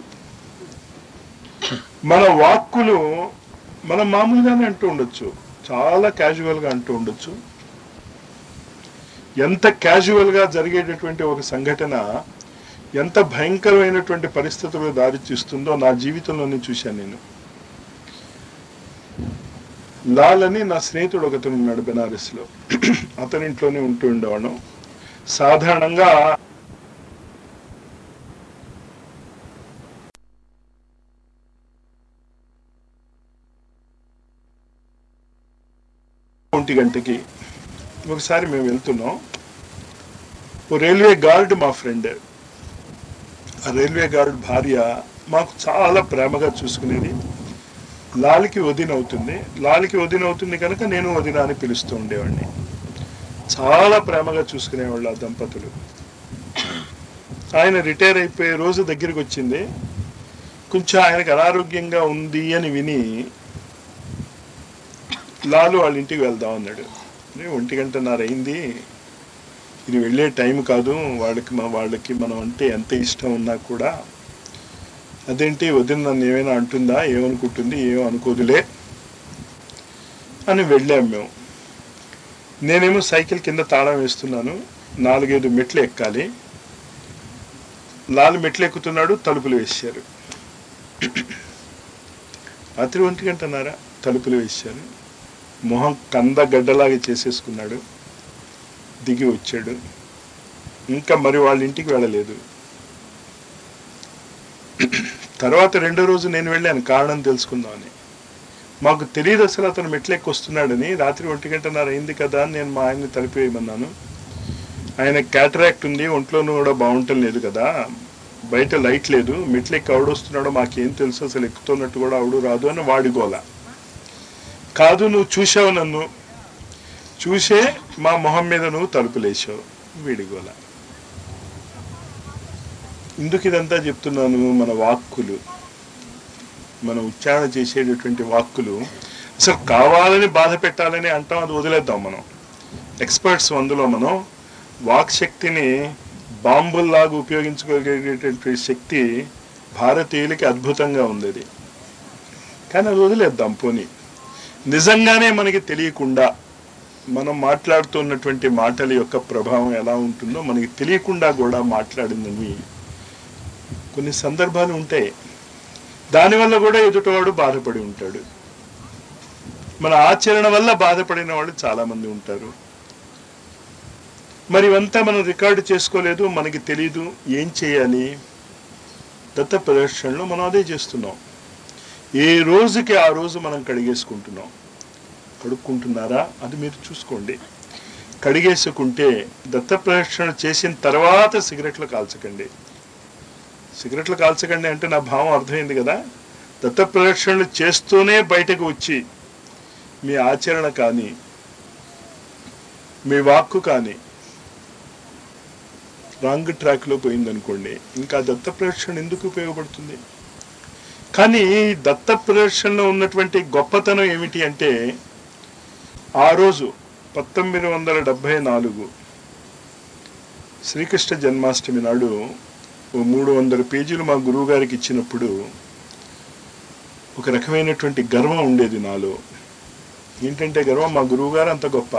మన వాక్కులు మనం మామూలుగానే అంటూ ఉండొచ్చు చాలా క్యాజువల్గా అంటూ ఉండొచ్చు ఎంత క్యాజువల్గా జరిగేటటువంటి ఒక సంఘటన ఎంత భయంకరమైనటువంటి పరిస్థితులు దారి తీస్తుందో నా జీవితంలోనే చూశాను నేను లాల్ అని నా స్నేహితుడు ఒకతను ఉన్నాడు బెనారస్లో అతని ఇంట్లోనే ఉంటూ ఉండేవాడు సాధారణంగా ఒంటి గంటకి ఒకసారి మేము వెళ్తున్నాం ఓ రైల్వే గార్డ్ మా ఫ్రెండ్ ఆ రైల్వే గార్డ్ భార్య మాకు చాలా ప్రేమగా చూసుకునేది లాలికి వదిన అవుతుంది లాలికి వదిన అవుతుంది కనుక నేను వదిన అని పిలుస్తూ ఉండేవాడిని చాలా ప్రేమగా చూసుకునేవాళ్ళు ఆ దంపతులు ఆయన రిటైర్ అయిపోయే రోజు దగ్గరికి వచ్చింది కొంచెం ఆయనకు అనారోగ్యంగా ఉంది అని విని లాలు వాళ్ళ ఇంటికి వెళ్దాం అన్నాడు "అరే, ఒంటి గంటన్నర అయింది ఇది వెళ్ళే టైం కాదు వాళ్ళకి మా వాళ్ళకి మనం అంటే ఎంత ఇష్టం ఉన్నా కూడా అదేంటి వదిన నన్ను ఏమైనా అంటుందా ఏమనుకుంటుంది ఏమో అనుకోదులే అని వెళ్ళాం మేము నేనేమో సైకిల్ కింద తాళం వేస్తున్నాను నాలుగైదు మెట్లు ఎక్కాలి లాలు మెట్లు ఎక్కుతున్నాడు తలుపులు వేశారు రాత్రి ఒంటి గంటన్నారా తలుపులు వేశారు మొహం కంద గడ్డలాగా చేసేసుకున్నాడు దిగి వచ్చాడు ఇంకా మరి వాళ్ళ ఇంటికి వెళ్ళలేదు తర్వాత రెండో రోజు నేను వెళ్ళాను కారణం తెలుసుకుందామని మాకు తెలియదు అసలు అతను మెట్లెక్కి వస్తున్నాడని రాత్రి ఒంటి గంటన్నర అయింది కదా అని నేను మా ఆయన్ని తలిపేయమన్నాను ఆయన క్యాటరాక్ట్ ఉంది ఒంట్లోనూ కూడా బాగుంటం లేదు కదా బయట లైట్ లేదు మెట్లెక్కి ఆవిడొస్తున్నాడో మాకేం తెలుసు అసలు ఎక్కుతున్నట్టు కూడా ఆవిడ రాదు అని వాడి గోల కాదు నువ్వు చూసావు నన్ను చూసే మా మొహం మీద నువ్వు తలుపులేసావు వీడిగోల ఎందుకు ఇదంతా చెప్తున్నాను మన వాక్కులు మనం ఉచ్చారణ చేసేటటువంటి వాక్కులు అసలు కావాలని బాధ పెట్టాలని అంటాం అది వదిలేద్దాం మనం ఎక్స్పర్ట్స్ అందులో మనం వాక్ శక్తిని బాంబుల్లాగా ఉపయోగించుకోగలిగేటటువంటి శక్తి భారతీయులకి అద్భుతంగా ఉంది అది కానీ అది వదిలేద్దాం పోనీ నిజంగానే మనకి తెలియకుండా మనం మాట్లాడుతున్నటువంటి మాటల యొక్క ప్రభావం ఎలా ఉంటుందో మనకి తెలియకుండా కూడా మాట్లాడిందని కొన్ని సందర్భాలు ఉంటాయి దానివల్ల కూడా ఎదుటివాడు బాధపడి ఉంటాడు మన ఆచరణ వల్ల బాధపడిన వాళ్ళు చాలా మంది ఉంటారు మరి ఇవంతా మనం రికార్డు చేసుకోలేదు మనకి తెలీదు ఏం చేయాలి దత్త ప్రదర్శనలో మనం అదే చేస్తున్నాం ఏ రోజుకి ఆ రోజు మనం కడిగేసుకుంటున్నాం కడుక్కుంటున్నారా అది మీరు చూసుకోండి కడిగేసుకుంటే దత్త ప్రదక్షిణ చేసిన తర్వాత సిగరెట్లు కాల్చకండి సిగరెట్లు కాల్చకండి అంటే నా భావం అర్థమైంది కదా దత్త ప్రదక్షిణలు చేస్తూనే బయటకు వచ్చి మీ ఆచరణ కానీ మీ వాక్కు కానీ రాంగ్ ట్రాక్లో పోయిందనుకోండి ఇంకా దత్త ప్రదక్షిణ ఎందుకు ఉపయోగపడుతుంది కానీ దత్త ప్రదర్శనలో ఉన్నటువంటి గొప్పతనం ఏమిటి అంటే ఆ రోజు పంతొమ్మిది వందల డెబ్భై నాలుగు శ్రీకృష్ణ జన్మాష్టమి నాడు ఓ మూడు వందల పేజీలు మా గురువు గారికి ఇచ్చినప్పుడు ఒక రకమైనటువంటి గర్వం ఉండేది నాలో ఏంటంటే గర్వం మా గురువు గారు అంత గొప్ప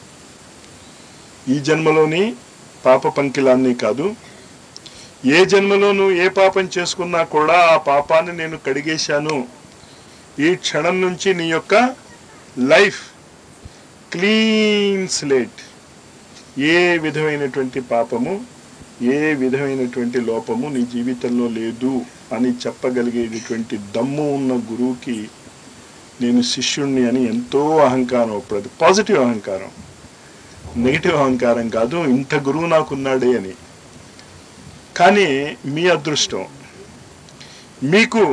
ఈ జన్మలోని పాప పంకిలాన్ని కాదు ఏ జన్మలో నువ్వు ఏ పాపం చేసుకున్నా కూడా ఆ పాపాన్ని నేను కడిగేశాను ఈ క్షణం నుంచి నీ యొక్క లైఫ్ క్లీన్ స్లేట్ ఏ విధమైనటువంటి పాపము ఏ విధమైనటువంటి లోపము నీ జీవితంలో లేదు అని చెప్పగలిగేటటువంటి దమ్ము ఉన్న గురువుకి నేను శిష్యుణ్ణి అని ఎంతో అహంకారం అప్పుడు పాజిటివ్ అహంకారం నెగిటివ్ అహంకారం కాదు ఇంత గురువు నాకున్నాడే అని కానీ మీ అదృష్టం మీకు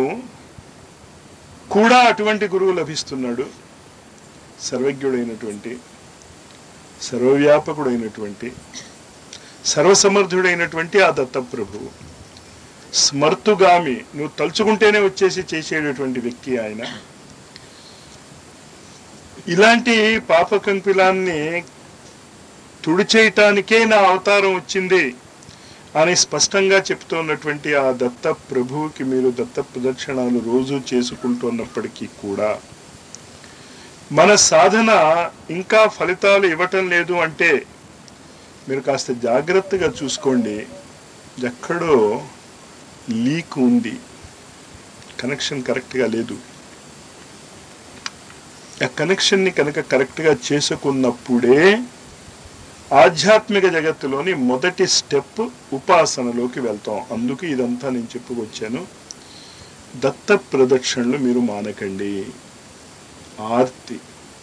కూడా అటువంటి గురువు లభిస్తున్నాడు సర్వజ్ఞుడైనటువంటి సర్వవ్యాపకుడైనటువంటి సర్వసమర్థుడైనటువంటి ఆ దత్తప్రభువు స్మర్తుగామి నువ్వు తలుచుకుంటేనే వచ్చేసి చేసేటటువంటి వ్యక్తి ఆయన ఇలాంటి పాపకంకులాన్ని తుడిచేయటానికే నా అవతారం వచ్చింది అని స్పష్టంగా చెప్తున్నటువంటి ఆ దత్త ప్రభువుకి మీరు దత్త ప్రదక్షిణాలు రోజు చేసుకుంటున్నప్పటికీ కూడా మన సాధన ఇంకా ఫలితాలు ఇవ్వటం లేదు అంటే మీరు కాస్త జాగ్రత్తగా చూసుకోండి ఎక్కడో లీక్ ఉంది కనెక్షన్ కరెక్ట్గా లేదు ఆ కనెక్షన్ని కనుక కరెక్ట్గా చేసుకున్నప్పుడే ఆధ్యాత్మిక జగత్తులోని మొదటి స్టెప్ ఉపాసనలోకి వెళ్తాం అందుకు ఇదంతా నేను చెప్పుకొచ్చాను దత్త ప్రదక్షిణలు మీరు మానకండి ఆర్తి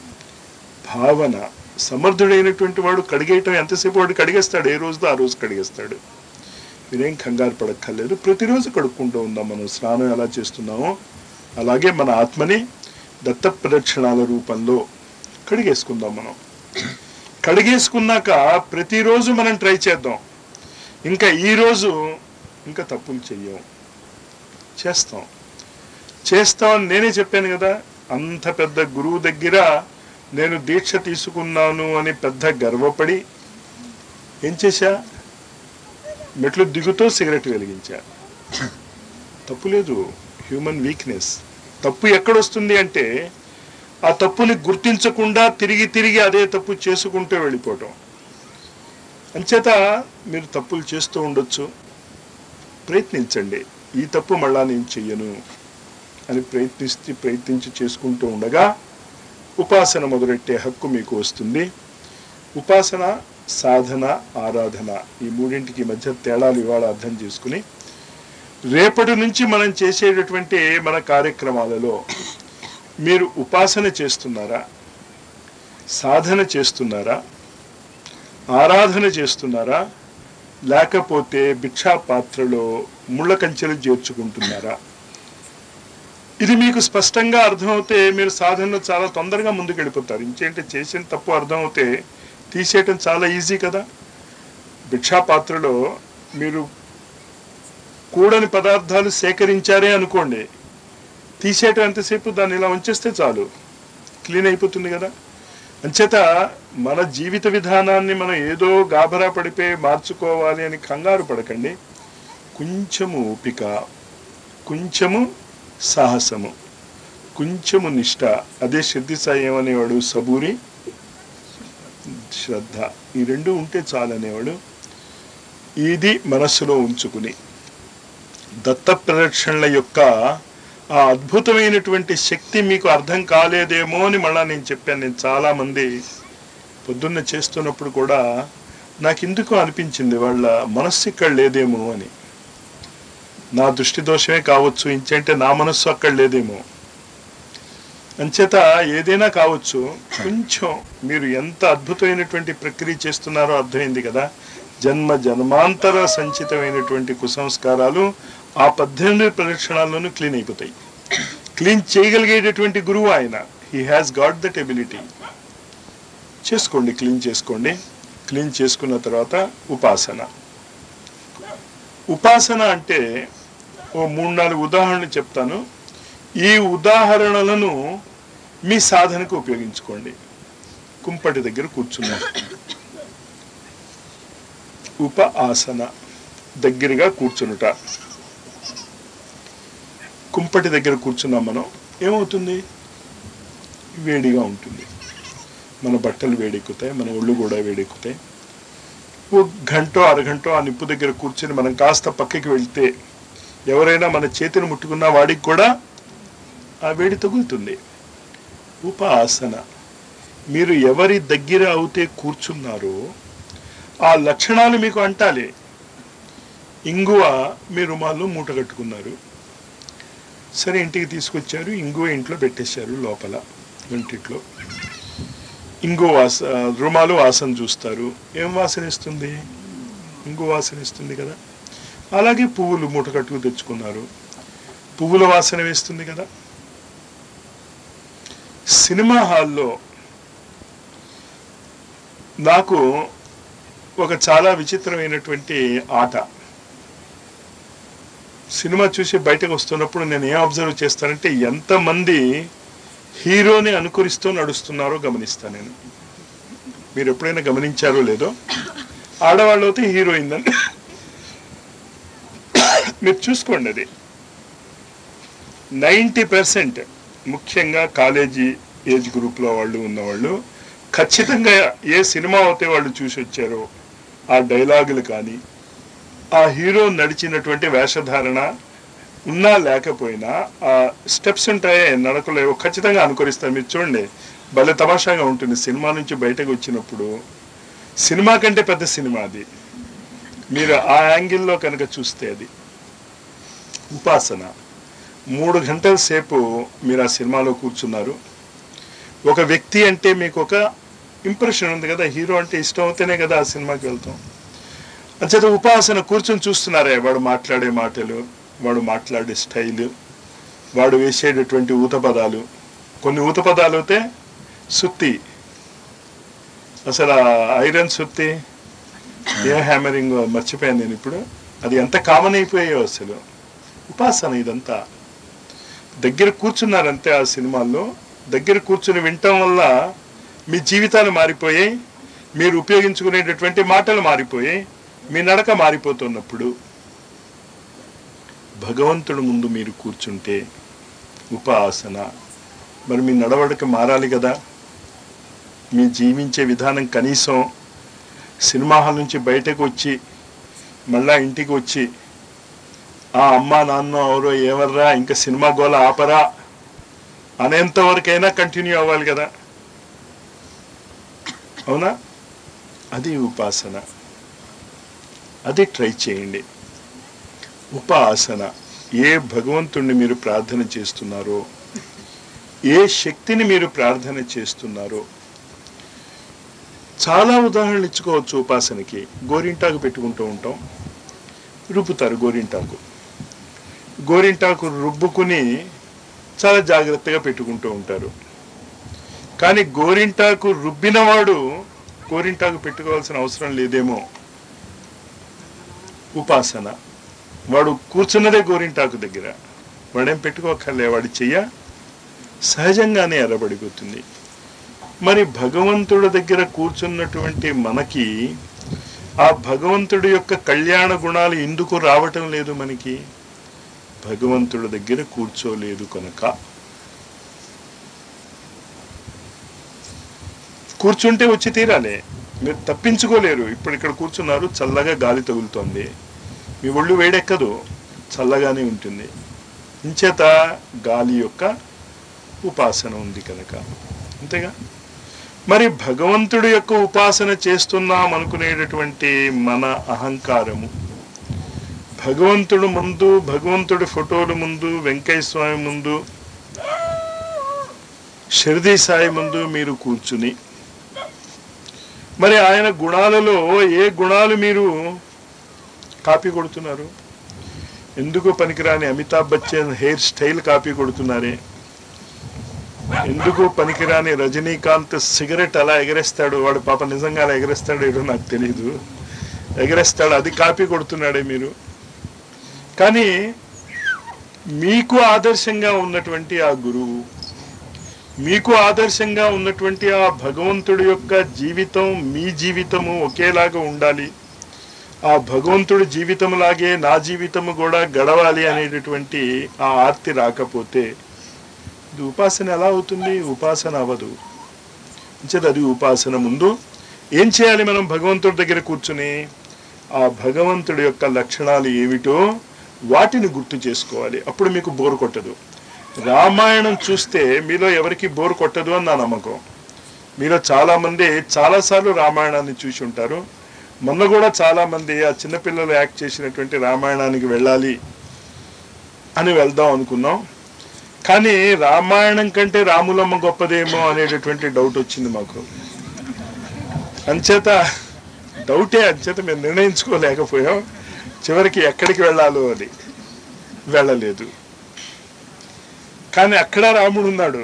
భావన సమర్థుడైనటువంటి వాడు కడిగేయటం ఎంతసేపు వాడు కడిగేస్తాడు ఏ రోజుదో ఆ రోజు కడిగేస్తాడు మీరేం కంగారు పడక్కర్లేదు ప్రతిరోజు కడుక్కుంటూ ఉందాం మనం స్నానం ఎలా చేస్తున్నామో అలాగే మన ఆత్మని దత్త ప్రదక్షిణాల రూపంలో కడిగేసుకుందాం మనం కడిగేసుకున్నాక ప్రతిరోజు మనం ట్రై చేద్దాం ఇంకా ఈరోజు ఇంకా తప్పులు చెయ్యం చేస్తాం చేస్తామని నేనే చెప్పాను కదా అంత పెద్ద గురువు దగ్గర నేను దీక్ష తీసుకున్నాను అని పెద్ద గర్వపడి ఏం చేశా మెట్లు దిగుతూ సిగరెట్ వెలిగించా తప్పు లేదు హ్యూమన్ వీక్నెస్ తప్పు ఎక్కడొస్తుంది అంటే ఆ తప్పుని గుర్తించకుండా తిరిగి తిరిగి అదే తప్పు చేసుకుంటూ వెళ్ళిపోవటం అంచేత మీరు తప్పులు చేస్తూ ఉండొచ్చు ప్రయత్నించండి ఈ తప్పు మళ్ళా నేను చెయ్యను అని ప్రయత్నిస్తే ప్రయత్నించి చేసుకుంటూ ఉండగా ఉపాసన మొదలెట్టే హక్కు మీకు వస్తుంది ఉపాసన సాధన ఆరాధన ఈ మూడింటికి మధ్య తేడాలు ఇవాళ అర్థం చేసుకుని రేపటి నుంచి మనం చేసేటటువంటి మన కార్యక్రమాలలో మీరు ఉపాసన చేస్తున్నారా సాధన చేస్తున్నారా ఆరాధన చేస్తున్నారా లేకపోతే భిక్షా పాత్రలో ముళ్ళ కంచెలు చేర్చుకుంటున్నారా ఇది మీకు స్పష్టంగా అర్థమవుతే మీరు సాధనలో చాలా తొందరగా ముందుకు వెళ్ళిపోతారు ఇంకేంటి చేసిన తప్పు అర్థమవుతే తీసేయటం చాలా ఈజీ కదా భిక్షా పాత్రలో మీరు కూడని పదార్థాలు సేకరించారే అనుకోండి తీసేయటం ఎంతసేపు దాన్ని ఇలా ఉంచేస్తే చాలు క్లీన్ అయిపోతుంది కదా అంచేత మన జీవిత విధానాన్ని మనం ఏదో గాబరా పడిపోయి మార్చుకోవాలి అని కంగారు పడకండి కొంచెము ఓపిక కొంచెము సాహసము కొంచెము నిష్ట అదే సిద్ధి సాయి ఏమనేవాడు సబూరి శ్రద్ధ ఈ రెండు ఉంటే చాలనేవాడు ఇది మనస్సులో ఉంచుకుని దత్త ప్రదక్షిణల యొక్క ఆ అద్భుతమైనటువంటి శక్తి మీకు అర్థం కాలేదేమో అని మళ్ళా నేను చెప్పాను నేను చాలా మంది పొద్దున్న చేస్తున్నప్పుడు కూడా నాకు ఎందుకు అనిపించింది వాళ్ళ మనస్సు ఇక్కడ లేదేమో అని నా దృష్టి దోషమే కావచ్చు ఇంచేంటే నా మనస్సు అక్కడ లేదేమో అంచేత ఏదైనా కావచ్చు కొంచెం మీరు ఎంత అద్భుతమైనటువంటి ప్రక్రియ చేస్తున్నారో అర్థమైంది కదా జన్మ జన్మాంతర సంచితమైనటువంటి కుసంస్కారాలు ఆ పద్దెనిమిది ప్రదక్షిణాల్లోనూ క్లీన్ అయిపోతాయి క్లీన్ చేయగలిగేటటువంటి గురువు ఆయన he has got that ability చేసుకోండి క్లీన్ చేసుకోండి క్లీన్ చేసుకున్న తర్వాత ఉపాసన ఉపాసన అంటే ఓ మూడు నాలుగు ఉదాహరణలు చెప్తాను ఈ ఉదాహరణలను మీ సాధనకు ఉపయోగించుకోండి కుంపటి దగ్గర కూర్చున్నాం ఉప ఆసన దగ్గరగా కూర్చునుట కుంపటి దగ్గర కూర్చున్నాం మనం ఏమవుతుంది వేడిగా ఉంటుంది మన బట్టలు వేడెక్కుతాయి మన ఒళ్ళు కూడా వేడెక్కుతాయి ఓ గంట అరగంట ఆ నిప్పు దగ్గర కూర్చొని మనం కాస్త పక్కకి వెళ్తే ఎవరైనా మన చేతిని ముట్టుకున్నా వాడికి కూడా ఆ వేడి తగులుతుంది ఉప ఆసన మీరు ఎవరి దగ్గర అవుతే కూర్చున్నారో ఆ లక్షణాలు మీకు అంటాలి ఇంగువ మీ రుమాల్లో మూట కట్టుకున్నారు సరే ఇంటికి తీసుకొచ్చారు ఇంగువ ఇంట్లో పెట్టేశారు లోపల వంటిట్లో ఇంగు వాస రుమాలు వాసన చూస్తారు ఏం వాసన ఇస్తుంది ఇంగు వాసన ఇస్తుంది కదా అలాగే పువ్వులు మూట కట్టుకు తెచ్చుకున్నారు పువ్వుల వాసన వేస్తుంది కదా సినిమా హాల్లో నాకు ఒక చాలా విచిత్రమైనటువంటి ఆట సినిమా చూసి బయటకు వస్తున్నప్పుడు నేను ఏం అబ్జర్వ్ చేస్తానంటే ఎంతమంది హీరోని అనుకరిస్తూ నడుస్తున్నారో గమనిస్తాను నేను మీరు ఎప్పుడైనా గమనించారో లేదో ఆడవాళ్ళు అయితే హీరోయిన్ అని మీరు చూసుకోండి అది నైంటీ పర్సెంట్ ముఖ్యంగా కాలేజీ ఏజ్ గ్రూప్లో వాళ్ళు ఉన్నవాళ్ళు ఖచ్చితంగా ఏ సినిమా అయితే వాళ్ళు చూసి వచ్చారో ఆ డైలాగులు కానీ ఆ హీరో నడిచినటువంటి వేషధారణ ఉన్నా లేకపోయినా ఆ స్టెప్స్ ఉంటాయే నడకలు ఏవో ఖచ్చితంగా అనుకరిస్తారు మీరు చూడండి భలే తమాషాగా ఉంటుంది సినిమా నుంచి బయటకు వచ్చినప్పుడు సినిమా కంటే పెద్ద సినిమా అది మీరు ఆ యాంగిల్లో కనుక చూస్తే అది ఉపాసన మూడు గంటల సేపు మీరు ఆ సినిమాలో కూర్చున్నారు ఒక వ్యక్తి అంటే మీకు ఒక ఇంప్రెషన్ ఉంది కదా హీరో అంటే ఇష్టం అవుతేనే కదా ఆ సినిమాకి వెళ్తాం అంచేత ఉపాసన కూర్చొని చూస్తున్నారే వాడు మాట్లాడే మాటలు వాడు మాట్లాడే స్టైలు వాడు వేసేటటువంటి ఊత పదాలు కొన్ని ఊత పదాలు అయితే సుత్తి అసలు ఆ ఐరన్ సుత్తి ఏ హ్యామరింగ్ మర్చిపోయాను నేను ఇప్పుడు అది ఎంత కామన్ అయిపోయాయో అసలు ఉపాసన ఇదంతా దగ్గర కూర్చున్నారంతే ఆ సినిమాల్లో దగ్గర కూర్చుని వినటం వల్ల మీ జీవితాలు మారిపోయాయి మీరు ఉపయోగించుకునేటటువంటి మాటలు మారిపోయాయి మీ నడక మారిపోతున్నప్పుడు భగవంతుడు ముందు మీరు కూర్చుంటే ఉపాసన మరి మీ నడవడిక మారాలి కదా మీ జీవించే విధానం కనీసం సినిమా హాల్ నుంచి బయటకు వచ్చి మళ్ళా ఇంటికి వచ్చి ఆ అమ్మ నాన్న ఎవరో ఏవర్రా ఇంకా సినిమా గోల ఆపరా అనేంత వరకైనా కంటిన్యూ అవ్వాలి కదా అవునా అది ఉపాసన అది ట్రై చేయండి ఉపాసన ఏ భగవంతుణ్ణి మీరు ప్రార్థన చేస్తున్నారో ఏ శక్తిని మీరు ప్రార్థన చేస్తున్నారో చాలా ఉదాహరణలు ఇచ్చుకోవచ్చు ఉపాసనకి గోరింటాకు పెట్టుకుంటూ ఉంటాం రుబ్బుతారు గోరింటాకు గోరింటాకు రుబ్బుకుని చాలా జాగ్రత్తగా పెట్టుకుంటూ ఉంటారు కానీ గోరింటాకు రుబ్బినవాడు గోరింటాకు పెట్టుకోవాల్సిన అవసరం లేదేమో ఉపాసన వాడు కూర్చున్నదే గోరింటాకు దగ్గర వాడేం పెట్టుకోకర్లే వాడి చెయ్య సహజంగానే ఎర్రబడిపోతుంది మరి భగవంతుడి దగ్గర కూర్చున్నటువంటి మనకి ఆ భగవంతుడి యొక్క కళ్యాణ గుణాలు ఎందుకు రావటం లేదు మనకి భగవంతుడి దగ్గర కూర్చోలేదు కనుక కూర్చుంటే వచ్చి తీరాలి మీరు తప్పించుకోలేరు ఇప్పుడు ఇక్కడ కూర్చున్నారు చల్లగా గాలి తగులుతోంది మీ ఒళ్ళు వేడెక్కదు చల్లగానే ఉంటుంది ఇంచేత గాలి యొక్క ఉపాసన ఉంది కనుక అంతేగా మరి భగవంతుడి యొక్క ఉపాసన చేస్తున్నాం అనుకునేటటువంటి మన అహంకారము భగవంతుడు ముందు భగవంతుడి ఫోటోల ముందు వెంకయ్య స్వామి ముందు షిరిడి సాయి ముందు మీరు కూర్చుని మరి ఆయన గుణాలలో ఏ గుణాలు మీరు కాపీ కొడుతున్నారు ఎందుకు పనికిరాని Amitabh Bachchan hair style copy కొడుతున్నారే ఎందుకు పనికిరాని రజనీకాంత్ సిగరెట్ అలా ఎగరేస్తాడు వాడు పాప నిజంగా అలా ఎగరేస్తాడు ఏదో నాకు తెలియదు ఎగరేస్తాడు అది కాపీ కొడుతున్నాడే మీరు కానీ మీకు ఆదర్శంగా ఉన్నటువంటి ఆ గురువు మీకు ఆదర్శంగా ఉన్నటువంటి ఆ భగవంతుడి యొక్క జీవితం మీ జీవితము ఒకేలాగా ఉండాలి ఆ భగవంతుడి జీవితంలాగే నా జీవితము కూడా గడవాలి అనేటటువంటి ఆ ఆర్తి రాకపోతే ఇది ఉపాసన ఎలా అవుతుంది ఉపాసన అవ్వదు అంచేది అది ఉపాసన ముందు ఏం చేయాలి మనం భగవంతుడి దగ్గర కూర్చుని ఆ భగవంతుడి యొక్క లక్షణాలు ఏమిటో వాటిని గుర్తు చేసుకోవాలి అప్పుడు మీకు బోరు కొట్టదు రామాయణం చూస్తే మీలో ఎవరికి బోరు కొట్టదు అని నా నమ్మకం మీలో చాలా మంది చాలాసార్లు రామాయణాన్ని చూసి ఉంటారు మొన్న కూడా చాలా మంది ఆ చిన్నపిల్లలు యాక్ట్ చేసినటువంటి రామాయణానికి వెళ్ళాలి అని వెళ్దాం అనుకున్నాం కానీ రామాయణం కంటే రాములమ్మ గొప్పదేమో అనేటటువంటి డౌట్ వచ్చింది మాకు అంచేత డౌటే అంచేత మేము నిర్ణయించుకోలేకపోయాం చివరికి ఎక్కడికి వెళ్ళాలో అని వెళ్ళలేదు కానీ అక్కడ రాముడు ఉన్నాడు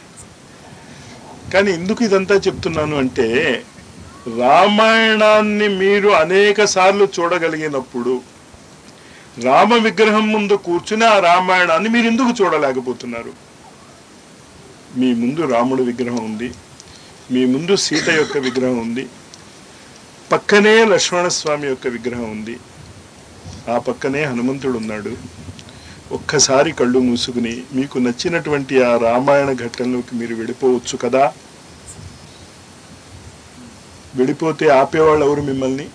కానీ ఎందుకు ఇదంతా చెప్తున్నాను అంటే రామాయణాన్ని మీరు అనేక సార్లు చూడగలిగినప్పుడు రామ విగ్రహం ముందు కూర్చుని ఆ రామాయణాన్ని మీరు ఎందుకు చూడలేకపోతున్నారు మీ ముందు రాముడి విగ్రహం ఉంది మీ ముందు సీత యొక్క విగ్రహం ఉంది పక్కనే లక్ష్మణస్వామి యొక్క విగ్రహం ఉంది ఆ పక్కనే హనుమంతుడు ఉన్నాడు ఒక్కసారి కళ్ళు మూసుకుని మీకు నచ్చినటువంటి ఆ రామాయణ ఘట్టంలోకి మీరు వెళ్ళిపోవచ్చు కదా వెళ్ళిపోతే ఆపేవాళ్ళు ఎవరు మిమ్మల్ని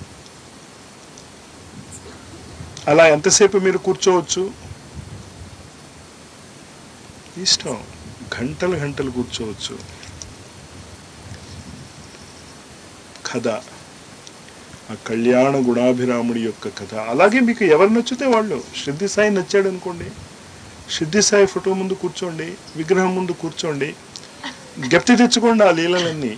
అలా ఎంతసేపు మీరు కూర్చోవచ్చు ఇష్టం గంటలు గంటలు కూర్చోవచ్చు కథ ఆ కళ్యాణ గుణాభిరాముడి యొక్క కథ అలాగే మీకు ఎవరు నచ్చితే వాళ్ళు సిద్ధి సాయి నచ్చాడు అనుకోండి సిద్ధి సాయి ఫోటో ముందు కూర్చోండి విగ్రహం ముందు కూర్చోండి గప్తి తెచ్చుకోండి ఆ లీలలన్నీ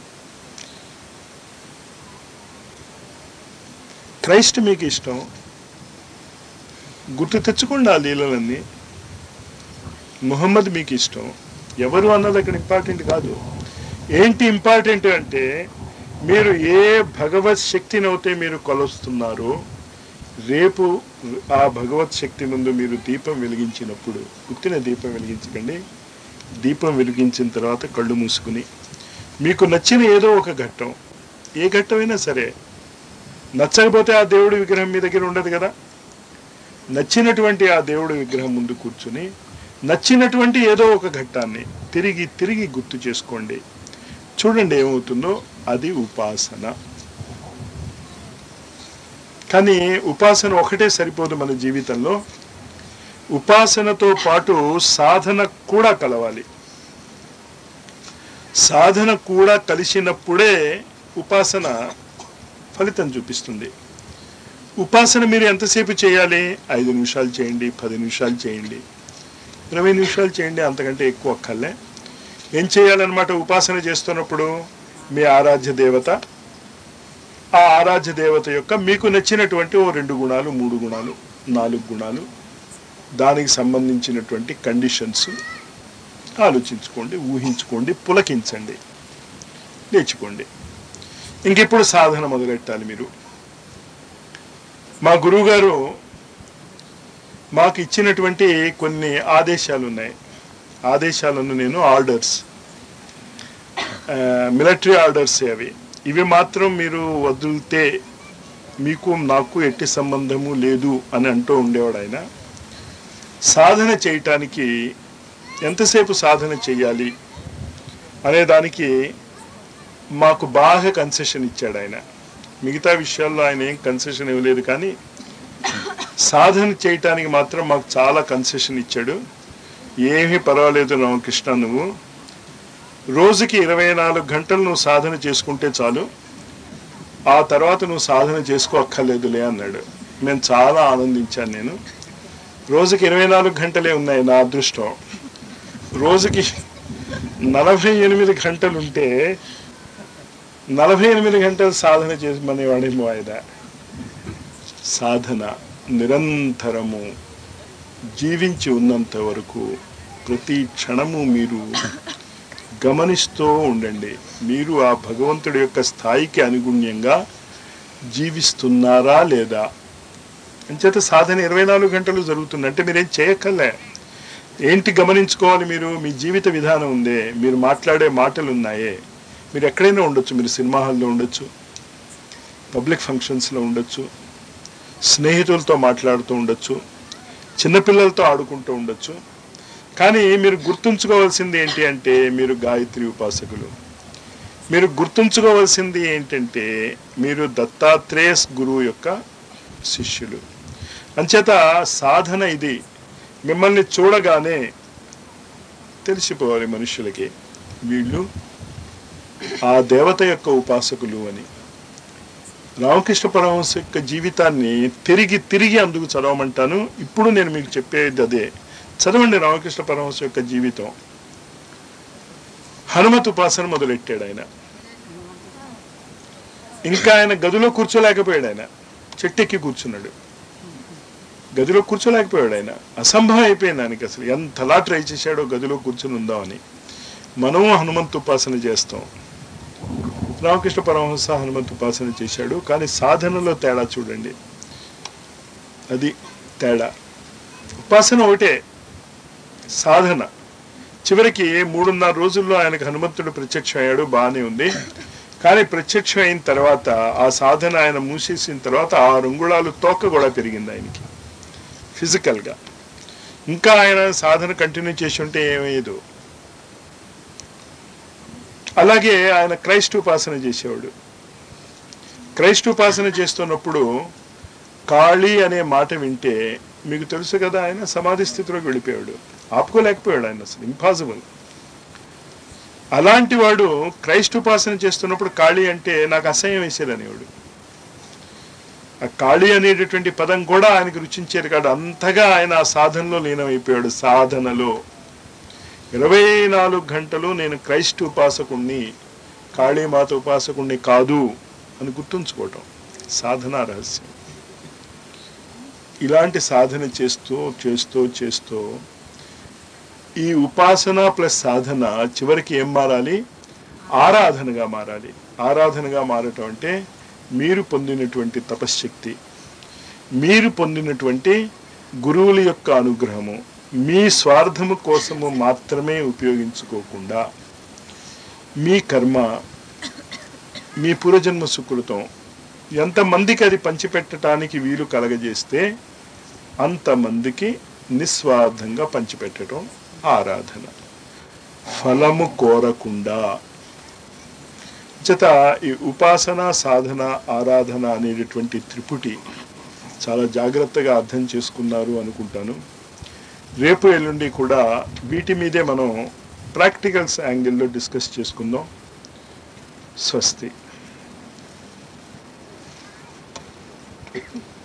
క్రైస్ట్ మీకు ఇష్టం గుర్తు తెచ్చుకోండి ఆ లీలలన్నీ ముహమ్మద్ మీకు ఇష్టం ఎవరు అన్నది అక్కడ ఇంపార్టెంట్ కాదు ఏంటి ఇంపార్టెంట్ అంటే మీరు ఏ భగవత్ శక్తిని అయితే మీరు కొలుస్తున్నారో రేపు ఆ భగవత్ శక్తి ముందు మీరు దీపం వెలిగించినప్పుడు ఉత్తిన దీపం వెలిగించకండి దీపం వెలిగించిన తర్వాత కళ్ళు మూసుకుని మీకు నచ్చిన ఏదో ఒక ఘట్టం ఏ ఘట్టమైనా సరే నచ్చకపోతే ఆ దేవుడి విగ్రహం మీ దగ్గర ఉండదు కదా నచ్చినటువంటి ఆ దేవుడి విగ్రహం ముందు కూర్చుని నచ్చినటువంటి ఏదో ఒక ఘట్టాన్ని తిరిగి తిరిగి గుర్తు చేసుకోండి చూడండి ఏమవుతుందో అది ఉపాసన కానీ ఉపాసన ఒకటే సరిపోదు మన జీవితంలో ఉపాసనతో పాటు సాధన కూడా కలవాలి సాధన కూడా కలిసినప్పుడే ఉపాసన ఫలితం చూపిస్తుంది ఉపాసన మీరు ఎంతసేపు చేయాలి ఐదు నిమిషాలు చేయండి పది నిమిషాలు చేయండి ఇరవై నిమిషాలు చేయండి అంతకంటే ఎక్కువ అక్కర్లే ఏం చేయాలన్నమాట ఉపాసన చేస్తున్నప్పుడు మీ ఆరాధ్య దేవత ఆ ఆరాధ్య దేవత యొక్క మీకు నచ్చినటువంటి ఓ రెండు గుణాలు మూడు గుణాలు నాలుగు గుణాలు దానికి సంబంధించినటువంటి కండిషన్స్ ఆలోచించుకోండి ఊహించుకోండి పులకించండి నేర్చుకోండి ఇంకెప్పుడు సాధన మొదలెట్టాలి మీరు మా గురువుగారు మాకు ఇచ్చినటువంటి కొన్ని ఆదేశాలు ఉన్నాయి ఆదేశాలను నేను ఆర్డర్స్ మిలిటరీ ఆర్డర్స్ అవి ఇవి మాత్రం మీరు వదిలితే మీకు నాకు ఎట్టి సంబంధము లేదు అని అంటూ ఉండేవాడు ఆయన సాధన చేయటానికి ఎంతసేపు సాధన చేయాలి అనే దానికి మాకు బాగా కన్సెషన్ ఇచ్చాడు ఆయన మిగతా విషయాల్లో ఆయన ఏం కన్సెషన్ ఇవ్వలేదు కానీ సాధన చేయటానికి మాత్రం మాకు చాలా కన్సెషన్ ఇచ్చాడు ఏమీ పర్వాలేదు రామకృష్ణ నువ్వు రోజుకి ఇరవై నాలుగు గంటలు నువ్వు సాధన చేసుకుంటే చాలు ఆ తర్వాత నువ్వు సాధన చేసుకో అక్కర్లేదులే అన్నాడు నేను చాలా ఆనందించాను నేను రోజుకి ఇరవై నాలుగు గంటలే ఉన్నాయి నా అదృష్టం రోజుకి నలభై ఎనిమిది గంటలుంటే నలభై ఎనిమిది గంటలు సాధన చేసి మనేవాడేమో ఆయన సాధన నిరంతరము జీవించి ఉన్నంత వరకు ప్రతి క్షణము మీరు గమనిస్తూ ఉండండి మీరు ఆ భగవంతుడి యొక్క స్థాయికి అనుగుణ్యంగా జీవిస్తున్నారా లేదా అంచేత సాధన ఇరవై నాలుగు గంటలు జరుగుతుంది అంటే మీరేం చేయక్కర్లే ఏంటి గమనించుకోవాలి మీరు మీ జీవిత విధానం ఉందే మీరు మాట్లాడే మాటలు ఉన్నాయే మీరు ఎక్కడైనా ఉండొచ్చు మీరు సినిమా హాల్లో ఉండొచ్చు పబ్లిక్ ఫంక్షన్స్లో ఉండొచ్చు స్నేహితులతో మాట్లాడుతూ ఉండొచ్చు చిన్నపిల్లలతో ఆడుకుంటూ ఉండొచ్చు కానీ మీరు గుర్తుంచుకోవాల్సింది ఏంటి అంటే మీరు గాయత్రి ఉపాసకులు మీరు గుర్తుంచుకోవాల్సింది ఏంటంటే మీరు దత్తాత్రేయ గురువు యొక్క శిష్యులు అంచేత సాధన ఇది మిమ్మల్ని చూడగానే తెలిసిపోవాలి మనుషులకి వీళ్ళు ఆ దేవత యొక్క ఉపాసకులు అని రామకృష్ణ పరమహంస యొక్క జీవితాన్ని తిరిగి తిరిగి అందుకు చదవమంటాను ఇప్పుడు నేను మీకు చెప్పేది అదే చదవండి రామకృష్ణ పరమహంస యొక్క జీవితం హనుమత్ ఉపాసన మొదలెట్టాడు ఆయన ఇంకా ఆయన గదిలో కూర్చోలేకపోయాడు ఆయన చెట్టెక్కి కూర్చున్నాడు గదిలో కూర్చోలేకపోయాడు ఆయన అసంభవం అయిపోయింది ఆయనకి అసలు ఎంతలా ట్రై చేశాడో గదిలో కూర్చుని ఉందామని మనం హనుమంతు ఉపాసన చేస్తాం రామకృష్ణ పరమహంస హనుమంతు ఉపాసన చేశాడు కానీ సాధనలో తేడా చూడండి అది తేడా ఉపాసన ఒకటే సాధన చివరికి మూడున్నర రోజుల్లో ఆయనకు హనుమంతుడు ప్రత్యక్షం అయ్యాడు బాగానే ఉంది కానీ ప్రత్యక్షం అయిన తర్వాత ఆ సాధన ఆయన మూసేసిన తర్వాత ఆ రంగుళాలు తోక కూడా పెరిగింది ఆయనకి ఫిజికల్గా ఇంకా ఆయన సాధన కంటిన్యూ చేసి ఉంటే ఏమయ్యేదు అలాగే ఆయన క్రైస్ట్ ఉపాసన చేసేవాడు క్రైస్ట్ ఉపాసన చేస్తున్నప్పుడు కాళీ అనే మాట వింటే మీకు తెలుసు కదా ఆయన సమాధి స్థితిలోకి వెళ్ళిపోయాడు ఆపుకోలేకపోయాడు ఆయన అసలు ఇంపాసిబుల్ అలాంటి వాడు క్రైస్ట్ ఉపాసన చేస్తున్నప్పుడు కాళీ అంటే నాకు అసహ్యం వేసేదనేవాడు ఆ కాళీ అనేటటువంటి పదం కూడా ఆయనకు రుచించేది కాదు అంతగా ఆయన ఆ సాధనలో లీనమైపోయాడు సాధనలో ఇరవై నాలుగు గంటలు నేను క్రైస్ట్ ఉపాసకుణ్ణి కాళీమాత ఉపాసకుణ్ణి కాదు అని గుర్తుంచుకోవటం సాధన రహస్యం ఇలాంటి సాధన చేస్తూ చేస్తూ చేస్తూ ఈ ఉపాసన ప్లస్ సాధన చివరికి ఏం మారాలి ఆరాధనగా మారాలి ఆరాధనగా మారటం అంటే మీరు పొందినటువంటి తపశ్శక్తి మీరు పొందినటువంటి గురువుల యొక్క అనుగ్రహము మీ స్వార్థము కోసము మాత్రమే ఉపయోగించుకోకుండా మీ కర్మ మీ పూర్వజన్మ సుకృతం ఎంతమందికి అది పంచిపెట్టడానికి వీలు కలగజేస్తే అంతమందికి నిస్వార్థంగా పంచిపెట్టడం ఆరాధన ఫలము కోరకుండా చేత ఈ ఉపాసన సాధన ఆరాధన అనేటటువంటి త్రిపుటి చాలా జాగ్రత్తగా అర్థం చేసుకున్నారు అనుకుంటాను రేపు ఎల్లుండి కూడా వీటి మీదే మనం ప్రాక్టికల్స్ యాంగిల్లో డిస్కస్ చేసుకుందాం స్వస్తి